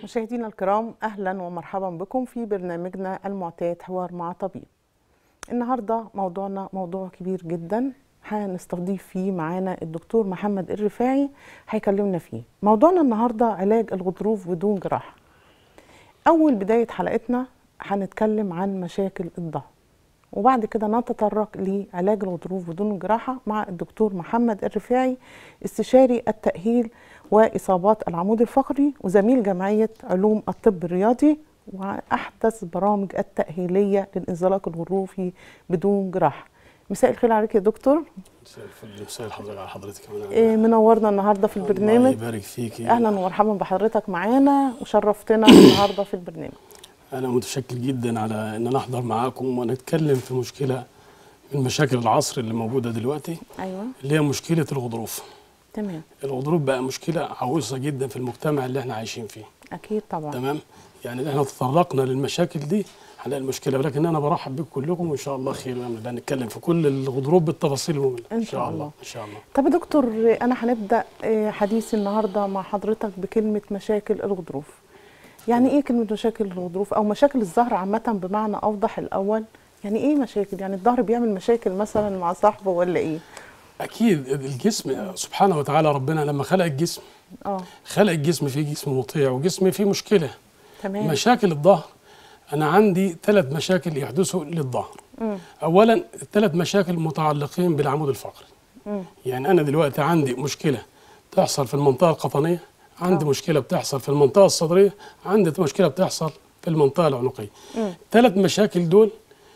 مشاهدينا الكرام اهلا ومرحبا بكم في برنامجنا المعتاد حوار مع طبيب. النهارده موضوعنا موضوع كبير جدا هنستضيف فيه معانا الدكتور محمد الرفاعي هيكلمنا فيه. موضوعنا النهارده علاج الغضروف بدون جراحه. اول بدايه حلقتنا هنتكلم عن مشاكل الظهر. وبعد كده نتطرق لعلاج الغضروف بدون جراحه مع الدكتور محمد الرفاعي استشاري التاهيل واصابات العمود الفقري وزميل جمعيه علوم الطب الرياضي واحدث برامج التاهيليه للانزلاق الغضروفي بدون جراحه. مساء الخير عليك يا دكتور مساء الفل مساء حضرتك على حضرتك كمان إيه، منورنا النهارده في الله البرنامج يبارك فيكي اهلا ومرحبا بحضرتك معانا وشرفتنا النهارده في البرنامج انا متشكر جدا على ان انا احضر معاكم ونتكلم في مشكله من مشاكل العصر اللي موجوده دلوقتي ايوه اللي هي مشكله الغضروف تمام الغضروف بقى مشكله عويصه جدا في المجتمع اللي احنا عايشين فيه اكيد طبعا تمام يعني احنا تطرقنا للمشاكل دي هنلاقي المشكله ولكن انا برحب بكم كلكم وان شاء الله خير ونعمل بقى نتكلم في كل الغضروف بالتفاصيل المهمه إن شاء الله. ان شاء الله طب يا دكتور انا هنبدا آه، حديثي النهارده مع حضرتك بكلمه مشاكل الغضروف يعني ايه كلمه مشاكل الغضروف او مشاكل الظهر عامه بمعنى اوضح الاول يعني ايه مشاكل يعني الظهر بيعمل مشاكل مثلا مع صاحبه ولا ايه اكيد الجسم سبحانه وتعالى ربنا لما خلق الجسم اه خلق الجسم فيه جسم مطيع وجسم فيه مشكله تمام مشاكل الظهر انا عندي ثلاث مشاكل يحدثوا للظهر مم. اولا الثلاث مشاكل متعلقين بالعمود الفقري مم. يعني انا دلوقتي عندي مشكله تحصل في المنطقه القطنيه عندي آه. مشكله بتحصل في المنطقه الصدريه عندي مشكله بتحصل في المنطقه العنقيه مم. ثلاث مشاكل دول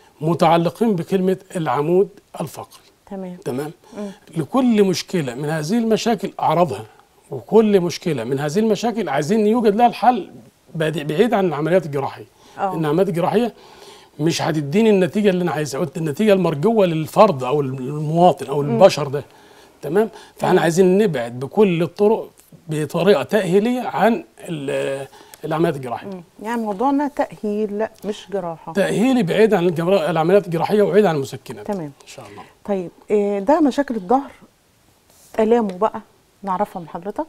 متعلقين بكلمه العمود الفقري تمام تمام مم. لكل مشكله من هذه المشاكل اعراضها وكل مشكله من هذه المشاكل عايزين يوجد لها الحل بعيد بعيد عن العمليات الجراحيه آه. ان العمليات الجراحيه مش هتديني النتيجه اللي انا عايزها قلت النتيجه المرجوه للفرد او المواطن او البشر ده تمام فاحنا عايزين نبعد بكل الطرق بطريقه تاهيليه عن ال- العمليات الجراحيه مم. يعني موضوعنا تاهيل لا مش جراحه تاهيلي بعيد عن الجرا- العمليات الجراحيه وبعيد عن المسكنات تمام ان شاء الله طيب إيه ده مشاكل الظهر الامه بقى نعرفها من حضرتك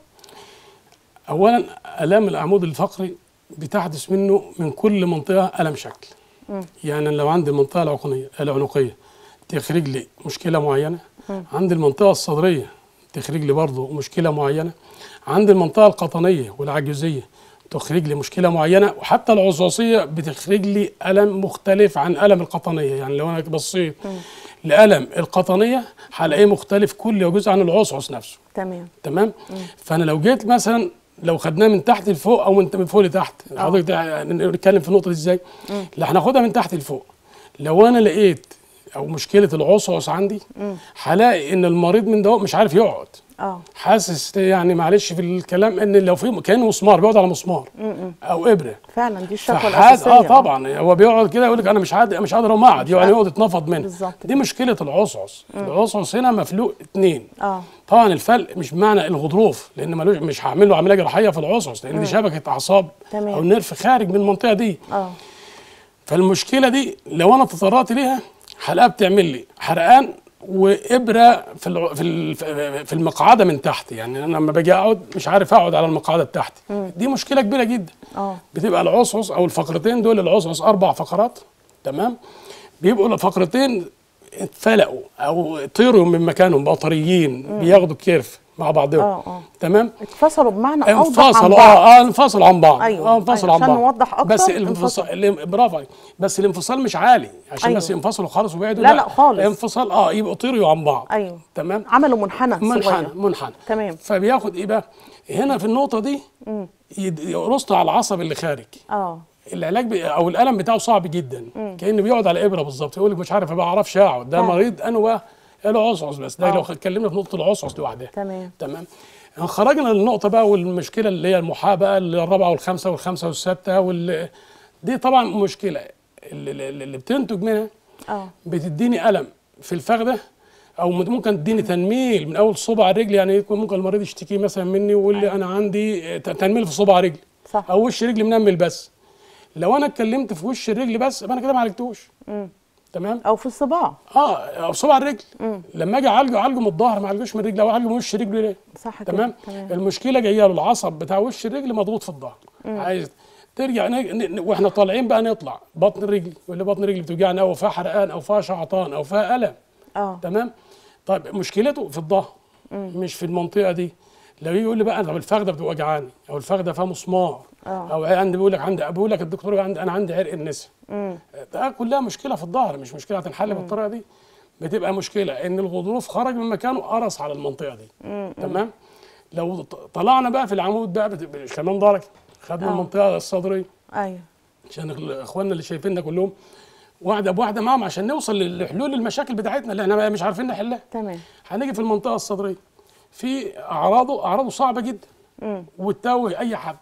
اولا الام العمود الفقري بتحدث منه من كل منطقه الم شكل مم. يعني لو عندي المنطقه العنقيه العنقيه تخرج لي مشكله معينه عندي المنطقه الصدريه تخرج لي برضه مشكله معينه عندي المنطقه القطنيه والعجوزيه تخرج لي مشكله معينه وحتى العصاصيه بتخرج لي الم مختلف عن الم القطنيه يعني لو انا بصيت لالم القطنيه هلاقيه مختلف كل جزء عن العصعص نفسه تمام تمام فانا لو جيت مثلا لو خدناه من تحت لفوق او من من فوق لتحت حضرتك تع- نتكلم في النقطه دي ازاي لا هناخدها من تحت لفوق لو انا لقيت او مشكله العصعص عندي هلاقي ان المريض من ده مش عارف يقعد اه حاسس يعني معلش في الكلام ان لو في كانه مسمار بيقعد على مسمار او ابره فعلا دي الشكوى فحاس الاساسيه اه طبعا هو بيقعد كده يقول لك انا مش قادر مش قادر اقوم اقعد يعني يقعد يتنفض منه بالظبط دي مشكله العصعص العصعص هنا مفلوق اتنين اه طبعا الفرق مش بمعنى الغضروف لان ملوش مش هعمل له عمليه جراحيه في العصعص لان دي شبكه اعصاب تمام. او نرف خارج من المنطقه دي اه فالمشكله دي لو انا تطرقت ليها هلاقيها بتعمل لي حرقان وابره في الع- في ال- في المقعده من تحت يعني انا لما باجي اقعد مش عارف اقعد على المقعده بتاعتي دي مشكله كبيره جدا اه بتبقى العصعص او الفقرتين دول العصعص اربع فقرات تمام بيبقوا الفقرتين اتفلقوا او طيروا من مكانهم بقوا طريين بياخدوا كيرف مع بعضهم اه اه تمام اتفصلوا بمعنى اوضح عن انفصلوا بعض اه اه انفصلوا عن بعض أيوة، اه انفصلوا أيوة، عن عشان بعض نوضح أكتر، بس انفصل. الانفصال اللي- برافو عليك بس الانفصال مش عالي عشان أيوة. بس ينفصلوا خالص وبعدوا لا، لا، خالص. انفصال اه يبقوا طيروا عن بعض ايوه تمام عملوا منحنى منحنى صغير. منحنى تمام فبياخد ايه بقى هنا في النقطه دي يد- يرصوا على العصب اللي خارج اه العلاج بي او الالم بتاعه صعب جدا كانه بيقعد على ابره بالظبط يقول لك مش عارف ما بعرفش اقعد ده فعلا. مريض انوى له عصعص بس ده آه. لو اتكلمنا في نقطه العصعص لوحدها تمام تمام خرجنا للنقطة بقى والمشكلة اللي هي المحاباة اللي الرابعة والخامسة والخامسة والسادسة وال دي طبعا مشكلة اللي, اللي اللي بتنتج منها اه بتديني ألم في الفخذة أو ممكن تديني تنميل من أول صبع الرجل يعني يكون ممكن المريض يشتكي مثلا مني ويقول لي أنا عندي ت- تنميل في صبع رجلي صح أو وش رجلي منمل بس لو أنا اتكلمت في وش الرجل بس يبقى أنا كده ما عالجتوش مم. تمام او في الصباع اه او صبع الرجل لما اجي اعالجه اعالجه من الظهر ما اعالجوش من الرجل او اعالجه من وش رجله ليه صح كده تمام تمام المشكله جايه له العصب بتاع وش الرجل مضغوط في الظهر عايز ترجع ن... ن... واحنا طالعين بقى نطلع بطن الرجل ولا بطن الرجل بتوجعنا او فيها حرقان او فيها شعطان او فيها الم اه تمام طيب مشكلته في الظهر مش في المنطقه دي لو يجي يقول لي بقى طب الفخده بتبقى وجعاني او الفخده فيها مسمار آه. او عندي بيقول لك عندي بيقول لك الدكتور عندي انا عندي عرق النسا ده كلها مشكله في الظهر مش مشكله هتنحل بالطريقه دي بتبقى مشكله ان الغضروف خرج من مكانه قرص على المنطقه دي تمام لو ط- طلعنا بقى في العمود بقى بتبقى كمان درجه خدنا آه. المنطقه الصدريه ايوه عشان ال- اخواننا اللي شايفيننا كلهم واحده بواحده معاهم عشان نوصل لحلول المشاكل بتاعتنا اللي احنا مش عارفين نحلها تمام هنيجي في المنطقه الصدريه في اعراضه اعراضه صعبه جدا مم. وتتوه اي حد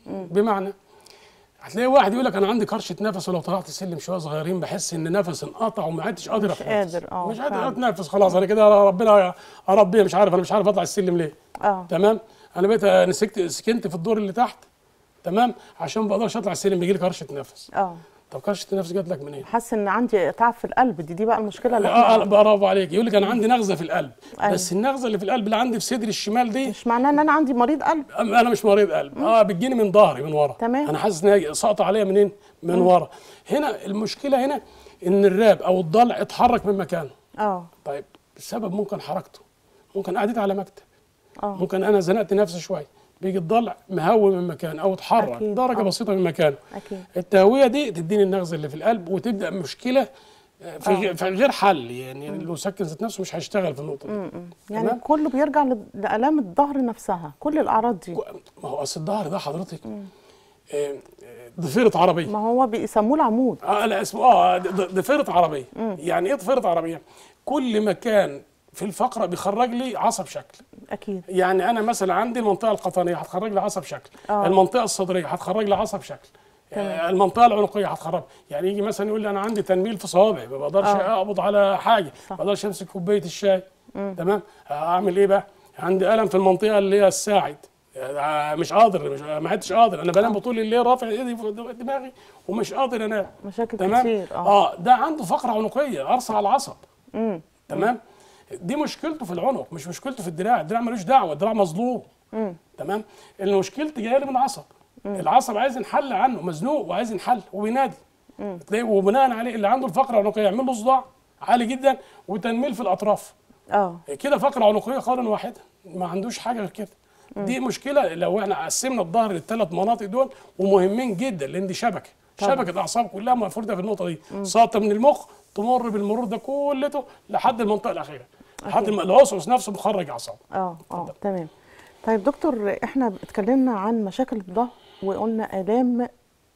بمعنى هتلاقي واحد يقول لك انا عندي كرشه نفس ولو طلعت السلم شويه صغيرين بحس ان نفس انقطع وما عدتش قادر مش اتنفس قادر، اه، مش قادر فعلا. اتنفس خلاص انا كده ربنا يا ربي مش عارف انا مش عارف اطلع السلم ليه اه تمام انا بقيت مسكت سكنت في الدور اللي تحت تمام عشان ما بقدرش اطلع السلم بيجي لي كرشه نفس اه طب كرشه النفس جات لك منين؟ حاسس ان عندي تعب في القلب دي دي بقى المشكله اللي اه احنا برافو عليك يقول لك انا عندي نغزه في القلب أيوة. بس النغزه اللي في القلب اللي عندي في صدري الشمال دي مش معناه ان انا عندي مريض قلب انا مش مريض قلب اه بتجيني من ظهري من ورا تمام. انا حاسس ان هي ساقطه عليا منين من ورا هنا المشكله هنا ان الراب او الضلع اتحرك من مكانه اه طيب السبب ممكن حركته ممكن قعدت على مكتب اه ممكن انا زنقت نفسي شويه بيجي الضلع مهوي من مكانه او اتحرك أكيد، درجه آه. بسيطه من مكانه اكيد التهويه دي تديني النغزه اللي في القلب وتبدا مشكله آه، في غير- في غير حل يعني المسكن ذات نفسه مش هيشتغل في النقطه دي يعني تمام؟ كله بيرجع ل- لالام الظهر نفسها كل الاعراض دي ما هو اصل الظهر ده حضرتك آه، آه، ضفيره عربيه ما هو بيسموه العمود اه لا اسمه اه ض- ض- ضفيره عربيه يعني ايه ضفيره عربيه كل مكان في الفقره بيخرج لي عصب شكل اكيد يعني انا مثلا عندي المنطقه القطنيه هتخرج لي عصب شكل آه. المنطقه الصدريه هتخرج لي عصب شكل آه، المنطقه العنقيه هتخرج يعني يجي مثلا يقول لي انا عندي تنميل في صوابعي ما بقدرش آه. اقبض على حاجه صح. ما بقدرش امسك كوبايه الشاي تمام اعمل ايه بقى عندي الم في المنطقه اللي هي الساعد آه، مش قادر مش ما عدتش قادر انا بنام طول الليل رافع ايدي فوق دماغي ومش قادر انام مشاكل تمام كتير اه اه ده عنده فقره عنقيه قرص على العصب امم تمام دي مشكلته في العنق مش مشكلته في الدراع الدراع ملوش دعوه الدراع مظلوم امم تمام اللي مشكلتي جايه لي من العصب العصب عايز ينحل عنه مزنوق وعايز ينحل وبينادي تلاقيه وبناء عليه اللي عنده الفقره العنقيه يعمل له صداع عالي جدا وتنميل في الاطراف اه كده فقره عنقيه قولا واحده ما عندوش حاجه غير كده دي مشكله لو احنا قسمنا الظهر للثلاث مناطق دول ومهمين جدا لان دي شبكه طبعا. شبكه الاعصاب كلها مفروده في النقطه دي ساقطه من المخ تمر بالمرور ده كلته لحد المنطقه الاخيره لحد أكيد. ما العصعص نفسه مخرج اعصاب اه اه تمام طيب دكتور احنا اتكلمنا عن مشاكل الظهر وقلنا الام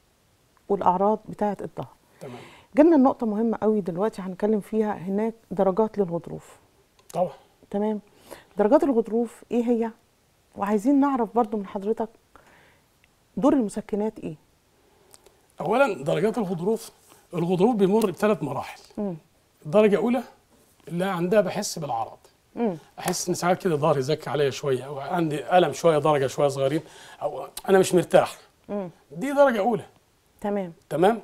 والاعراض بتاعه الظهر تمام جالنا نقطه مهمه قوي دلوقتي هنتكلم فيها هناك درجات للغضروف طبعا تمام درجات الغضروف ايه هي وعايزين نعرف برضو من حضرتك دور المسكنات ايه اولا درجات الغضروف الغضروف بيمر بثلاث مراحل مم. الدرجه الاولى اللي عندها بحس بالعرض مم. احس ان ساعات كده ظهري زك عليا شويه او عندي الم شويه درجه شويه صغيرين او انا مش مرتاح مم. دي درجه اولى تمام تمام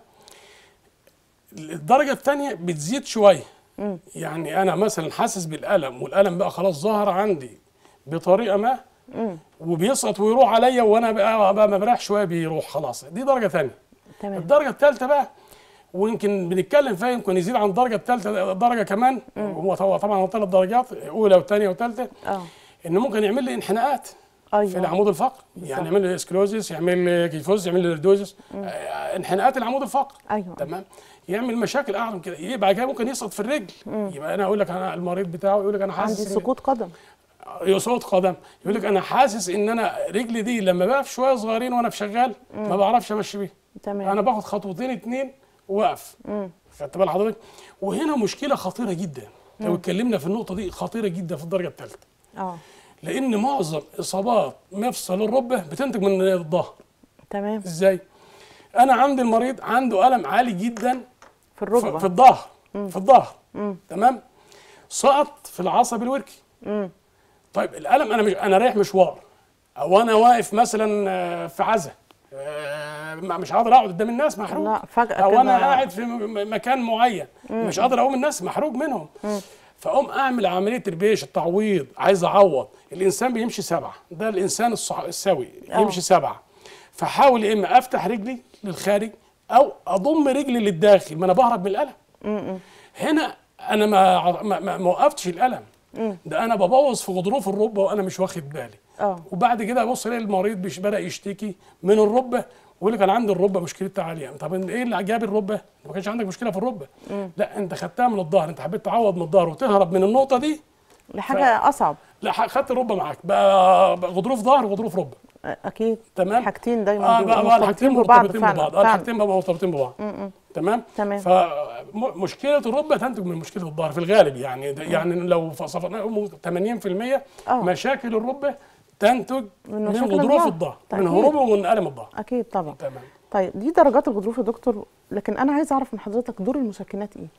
الدرجه الثانيه بتزيد شويه مم. يعني انا مثلا حاسس بالالم والالم بقى خلاص ظهر عندي بطريقه ما مم. وبيسقط ويروح عليا وانا بقى, بقى ما بريح شويه بيروح خلاص دي درجه ثانيه تمام الدرجه الثالثه بقى ويمكن بنتكلم فيها يمكن يزيد عن الدرجه الثالثه درجه كمان هو طبعا طبعا هو ثلاث درجات اولى وثانيه وثالثه اه ان ممكن يعمل لي انحناءات في ايوه العمود الفقري يعني يعمل لي اسكلوزيس يعمل لي كيفوز يعمل لي ردوزيس آه، انحناءات العمود الفقري ايوه تمام يعمل مشاكل اعلى من كده يبقى كده ممكن يسقط في الرجل يبقى انا اقول لك انا المريض بتاعه يقول لك انا عندي حاسس إن- سقوط قدم يسقط قدم يقول لك انا حاسس ان انا رجلي دي لما بقف شويه صغيرين وانا شغال ما بعرفش امشي بيها تمام انا باخد خطوتين اتنين واقف مم. خدت بال حضرتك وهنا مشكله خطيره جدا لو اتكلمنا في النقطه دي خطيره جدا في الدرجه الثالثه اه لان معظم اصابات مفصل الركبه بتنتج من الظهر تمام ازاي انا عندي المريض عنده الم عالي جدا في في الركبه في الظهر في الظهر مم. تمام سقط في العصب الوركي مم. طيب الالم انا مش انا رايح مشوار او انا واقف مثلا آه، في عزا آه، ما- مش قادر اقعد قدام الناس محروق لا فجاه او كده انا قاعد في م- م- مكان معين مش قادر اقوم الناس محروق منهم فاقوم اعمل عمليه تربيش التعويض عايز اعوض الانسان بيمشي سبعه ده الانسان الصح... السوي آه. يمشي سبعه فحاول يا اما افتح رجلي للخارج او اضم رجلي للداخل ما انا بهرب من الالم هنا انا ما ما, ما ما وقفتش الالم ده انا ببوظ في غضروف الركبه وانا مش واخد بالي اه وبعد كده ابص الاقي المريض مش بدا يشتكي من الركبه ويقول لك انا عندي الركبه مشكلتها عاليه طب انت ايه اللي جاب الركبه؟ ما كانش عندك مشكله في الركبه لا انت خدتها من الظهر انت حبيت تعوض من الظهر وتهرب من النقطه دي لحاجه اصعب لا ح- خدت الركبه معاك بقى بقى غضروف ظهر وغضروف ركبه آه، اكيد تمام حاجتين دايما اه بيبقوا بقى بقى الحاجتين مرتبطين فعلا ببعض اه فعلا. الحاجتين بقى مرتبطين ببعض تمام تمام. فمشكله الركبه تنتج من مشكله الظهر في الغالب يعني ده يعني لو صفناها 80% آه. مشاكل الركبه تنتج من من, مشاكل غضروف الظهر. الظهر طيب. من هروبه ومن الم الظهر اكيد طبعا تمام طيب دي درجات الغضروف يا دكتور لكن انا عايزه اعرف من حضرتك دور المسكنات ايه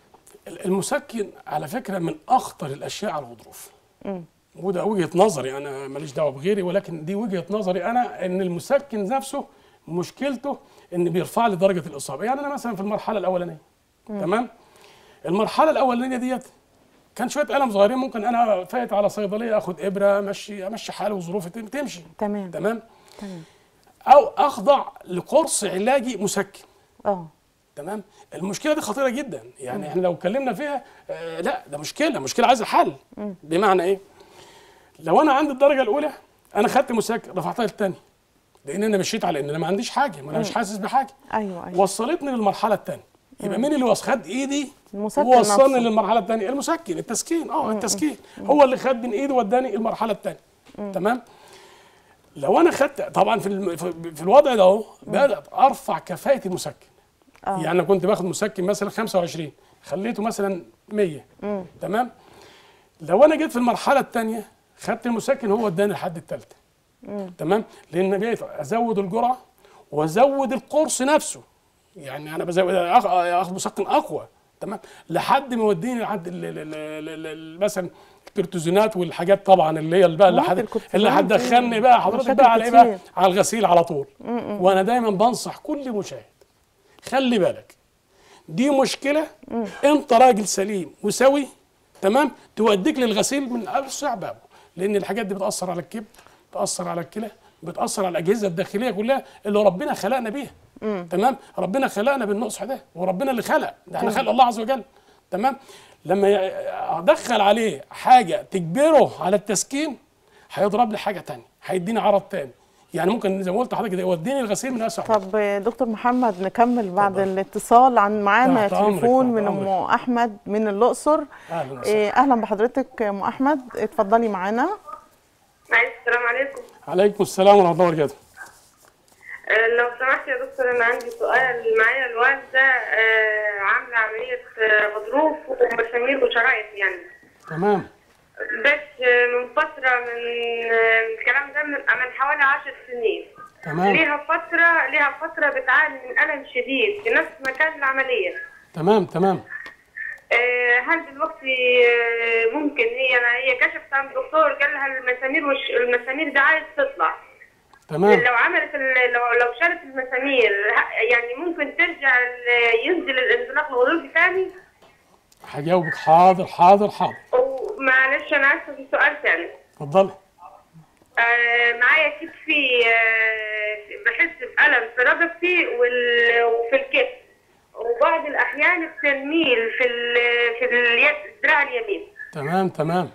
المسكن على فكره من اخطر الاشياء على الغضروف وده وجهه نظري انا ماليش دعوه بغيري ولكن دي وجهه نظري انا ان المسكن نفسه مشكلته ان بيرفع لي درجه الاصابه يعني انا مثلا في المرحله الاولانيه تمام المرحله الاولانيه ديت كان شويه الم صغيرين ممكن انا فايت على صيدليه اخد ابره امشي امشي حالي وظروفي تم- تمشي تمام تمام تمام او اخضع لقرص علاجي مسكن اه تمام المشكله دي خطيره جدا يعني احنا لو اتكلمنا فيها آه لا ده مشكله مشكله عايزه حل بمعنى ايه لو انا عندي الدرجه الاولى انا خدت مسكن رفعتها للثانيه لان انا مشيت على ان انا ما عنديش حاجه ما انا مش حاسس بحاجه ايوه ايوه وصلتني للمرحله الثانيه يبقى مين اللي وص- خد ايدي المسكن ووصلني نفسه. للمرحله الثانيه المسكن التسكين اه التسكين هو اللي خد من ايدي وداني المرحله الثانيه تمام لو انا خدت طبعا في الم- في في الوضع ده اهو بدات ارفع كفاءه المسكن آه. يعني انا كنت باخد مسكن مثلا 25 خليته مثلا 100 تمام لو انا جيت في المرحله الثانيه خدت المسكن هو اداني لحد الثالثه تمام لان بقيت ازود الجرعه وازود القرص نفسه يعني انا بزود أخ- اخد مسكن اقوى تمام لحد ما يوديني لحد ال- ال- ال- ال- ال- مثلا الكورتيزونات والحاجات طبعا اللي هي اللي بقى اللي ممكن حد- الكورتيزونات اللي هتدخلني بقى حضرتك مشاكل بقى على ايه بقى كتير. على الغسيل على طول وانا دايما بنصح كل مشاهد خلي بالك دي مشكله انت راجل سليم وسوي تمام توديك للغسيل من اوسع بابه لان الحاجات دي بتاثر على الكبد بتاثر على الكلى بتاثر على الاجهزه الداخليه كلها اللي ربنا خلقنا بيها تمام ربنا خلقنا بالنصح ده وربنا اللي خلق ده احنا خلق الله عز وجل تمام لما ي- ادخل عليه حاجه تجبره على التسكين هيضرب لي حاجه تانية هيديني عرض تاني يعني ممكن زي ما قلت لحضرتك كده يوديني الغسيل من اسوء طب دكتور محمد نكمل بعد الاتصال عن معانا تحت أمرك، تليفون تحت من ام أمرك. احمد من الاقصر اهلا وسهلا إيه، اهلا بحضرتك ام احمد اتفضلي معانا معلش السلام عليكم عليكم السلام ورحمه الله وبركاته آه، لو سمحت يا دكتور انا عندي سؤال معايا الوالده آه، عامله عمليه آه، غضروف ومسامير وشرايط يعني تمام بس آه، من فتره من آه، الكلام ده من من حوالي عشر سنين تمام ليها فتره ليها فتره بتعاني من الم شديد في نفس مكان العمليه تمام تمام آه، هل دلوقتي آه، ممكن هي هي كشفت عند الدكتور قال لها المسامير وش المسامير دي عايز تطلع تمام لو عملت ال- لو لو شالت المسامير ه- يعني ممكن ترجع ال- ينزل الانزلاق الغضروفي تاني هجاوبك حاضر حاضر حاضر ومعلش انا اسفه في سؤال تاني اتفضلي آه معايا كتفي آه بحس بألم في رقبتي وال- وفي الكتف وبعض الأحيان التنميل في ال في اليد الدراع اليمين تمام تمام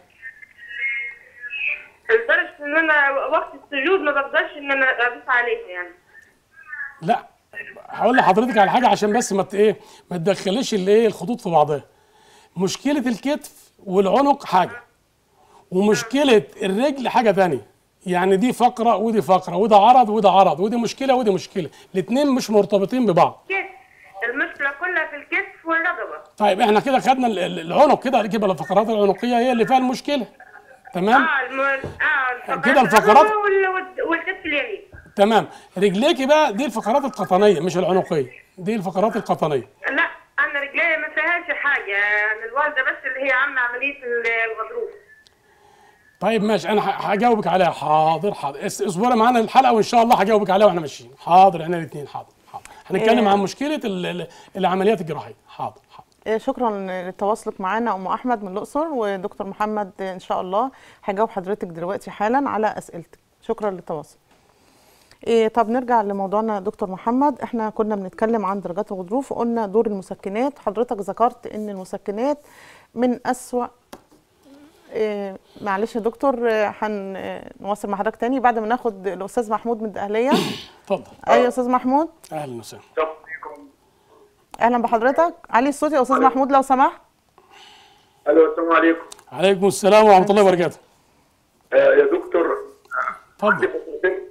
لدرجة إن أنا وقت السجود ما بقدرش إن أنا أدوس عليها يعني لا هقول لحضرتك على حاجه عشان بس ما ت- ايه ما تدخليش الايه الخطوط في بعضها مشكله الكتف والعنق حاجه ومشكله الرجل حاجه تانية يعني دي فقره ودي فقره وده عرض وده عرض ودي مشكله ودي مشكله الاثنين مش مرتبطين ببعض كتف المشكلة كلها في الكتف والرقبة طيب احنا كده خدنا ال- ال- العنق كده كده الفقرات العنقيه هي اللي فيها المشكله تمام اه الم... اه الفقرات كده الفقرات- الرقبة وال... وال- والكتف اليمين تمام رجليكي بقى دي الفقرات القطنيه مش العنقيه دي الفقرات القطنيه لا انا رجلي ما فيهاش حاجة يعني الوالدة بس اللي هي عاملة عملية ال- الغضروف طيب ماشي انا ه- هجاوبك عليها حاضر حاضر اس- اصبري معانا الحلقه وان شاء الله هجاوبك عليها واحنا ماشيين حاضر احنا الاثنين حاضر حاضر هنتكلم إيه. عن مشكله ال- ال- العمليات الجراحيه حاضر حاضر إيه، شكرا لتواصلك معانا ام احمد من الاقصر ودكتور محمد ان شاء الله هجاوب حضرتك دلوقتي حالا على اسئلتك شكرا للتواصل إيه طب نرجع لموضوعنا يا دكتور محمد احنا كنا بنتكلم عن درجات الغضروف وقلنا دور المسكنات حضرتك ذكرت ان المسكنات من أسوأ إيه معلش يا دكتور إيه، هنواصل مع حضرتك تاني بعد ما ناخد الاستاذ محمود من الدقهليه اتفضل ايوه يا استاذ محمود اهلا وسهلا السلام عليكم اهلا بحضرتك علي الصوت يا استاذ محمود لو سمحت الو السلام عليكم عليكم السلام ورحمه الله وبركاته آه يا دكتور آه، عندي اتفضل فقرتين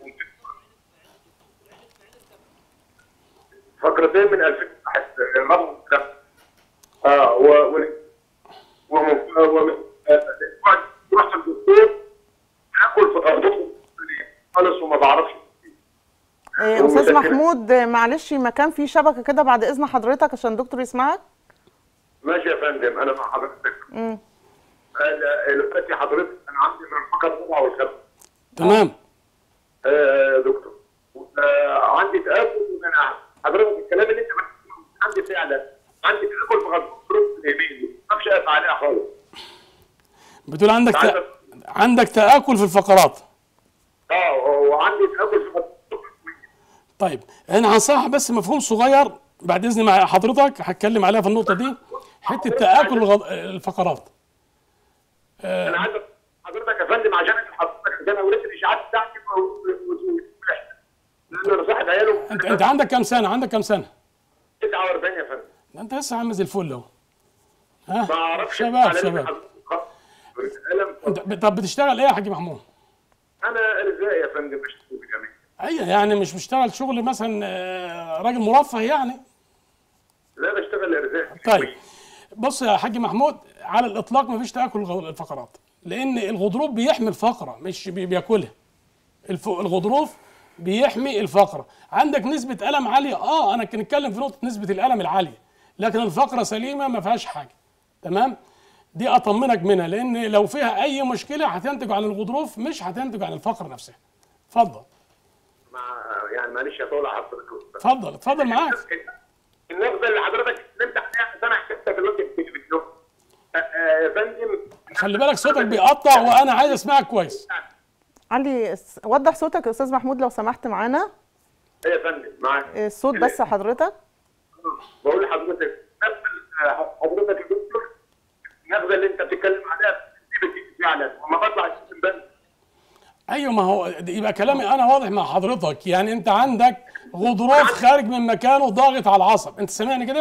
فقرتين من 2001 رقم خمسة. اه و و و و آه، بعد رحت الدكتور اكل في غرضته خالص وما بعرفش إيه استاذ والمسكنات. محمود آه، معلش مكان فيه شبكه كده بعد اذن حضرتك عشان الدكتور يسمعك ماشي يا فندم انا مع حضرتك امم آه، دلوقتي حضرتك انا عندي من الفقره الرابعه والخامسه تمام آه، يا دكتور آه، عندي تآكل من حضرتك الكلام اللي انت بتقوله عندي فعلا عندي تآكل في غضروف اليمين ما اعرفش اقف عليها خالص بتقول عندك تعال. تأ... عندك تاكل في الفقرات اه وعندي تآكل في غضروف اليمين. طيب انا هنصحح بس مفهوم صغير بعد اذن مع حضرتك هتكلم عليها في النقطه دي حته تاكل الغض... الفقرات انا عايز حضرتك يا فندم عشان حضرتك عشان اوريك الاشاعات بتاعتي و- و- و- لان انا صاحب عياله انت انت عندك كام سنه عندك كام سنه 49 يا فندم ده انت لسه عامل زي الفل اهو ما ها اعرفش شباب على شباب حضرتك خالص. ألم. انت ب- طب بتشتغل ايه يا حاج محمود انا ارزاق يا فندم مش جميل ايوه يعني مش بشتغل شغل مثلا آه، راجل مرفه يعني لا بشتغل ارزاق طيب بص يا حاج محمود على الاطلاق مفيش تاكل الغ- الفقرات لان الغضروف بيحمي الفقره مش بي- بياكلها الف- الغضروف بيحمي الفقره عندك نسبه الم عاليه اه انا كان نتكلم في نقطه نسبه الالم العاليه لكن الفقره سليمه ما فيهاش حاجه تمام دي اطمنك منها لان لو فيها اي مشكله هتنتج عن الغضروف مش هتنتج عن الفقره نفسها اتفضل مع يعني معلش يا طول حضرتك اتفضل اتفضل معاك النقطة اللي حضرتك اتكلمت عليها بس انا حسيتها دلوقتي في التلفزيون آه، آه، يا فندم خلي بالك صوتك بيقطع وانا عايز اسمعك كويس علي س- وضح صوتك يا استاذ محمود لو سمحت معانا ايه يا فندم معاك إيه، الصوت بس حضرتك بقول لحضرتك نفس ال- آه، حضرتك يا دكتور النقطة اللي انت بتتكلم عليها دي بتيجي فعلا وما بطلع الجسم بس ايوه ما هو يبقى كلامي انا واضح مع حضرتك يعني انت عندك غضروف خارج من مكانه ضاغط على العصب انت سامعني كده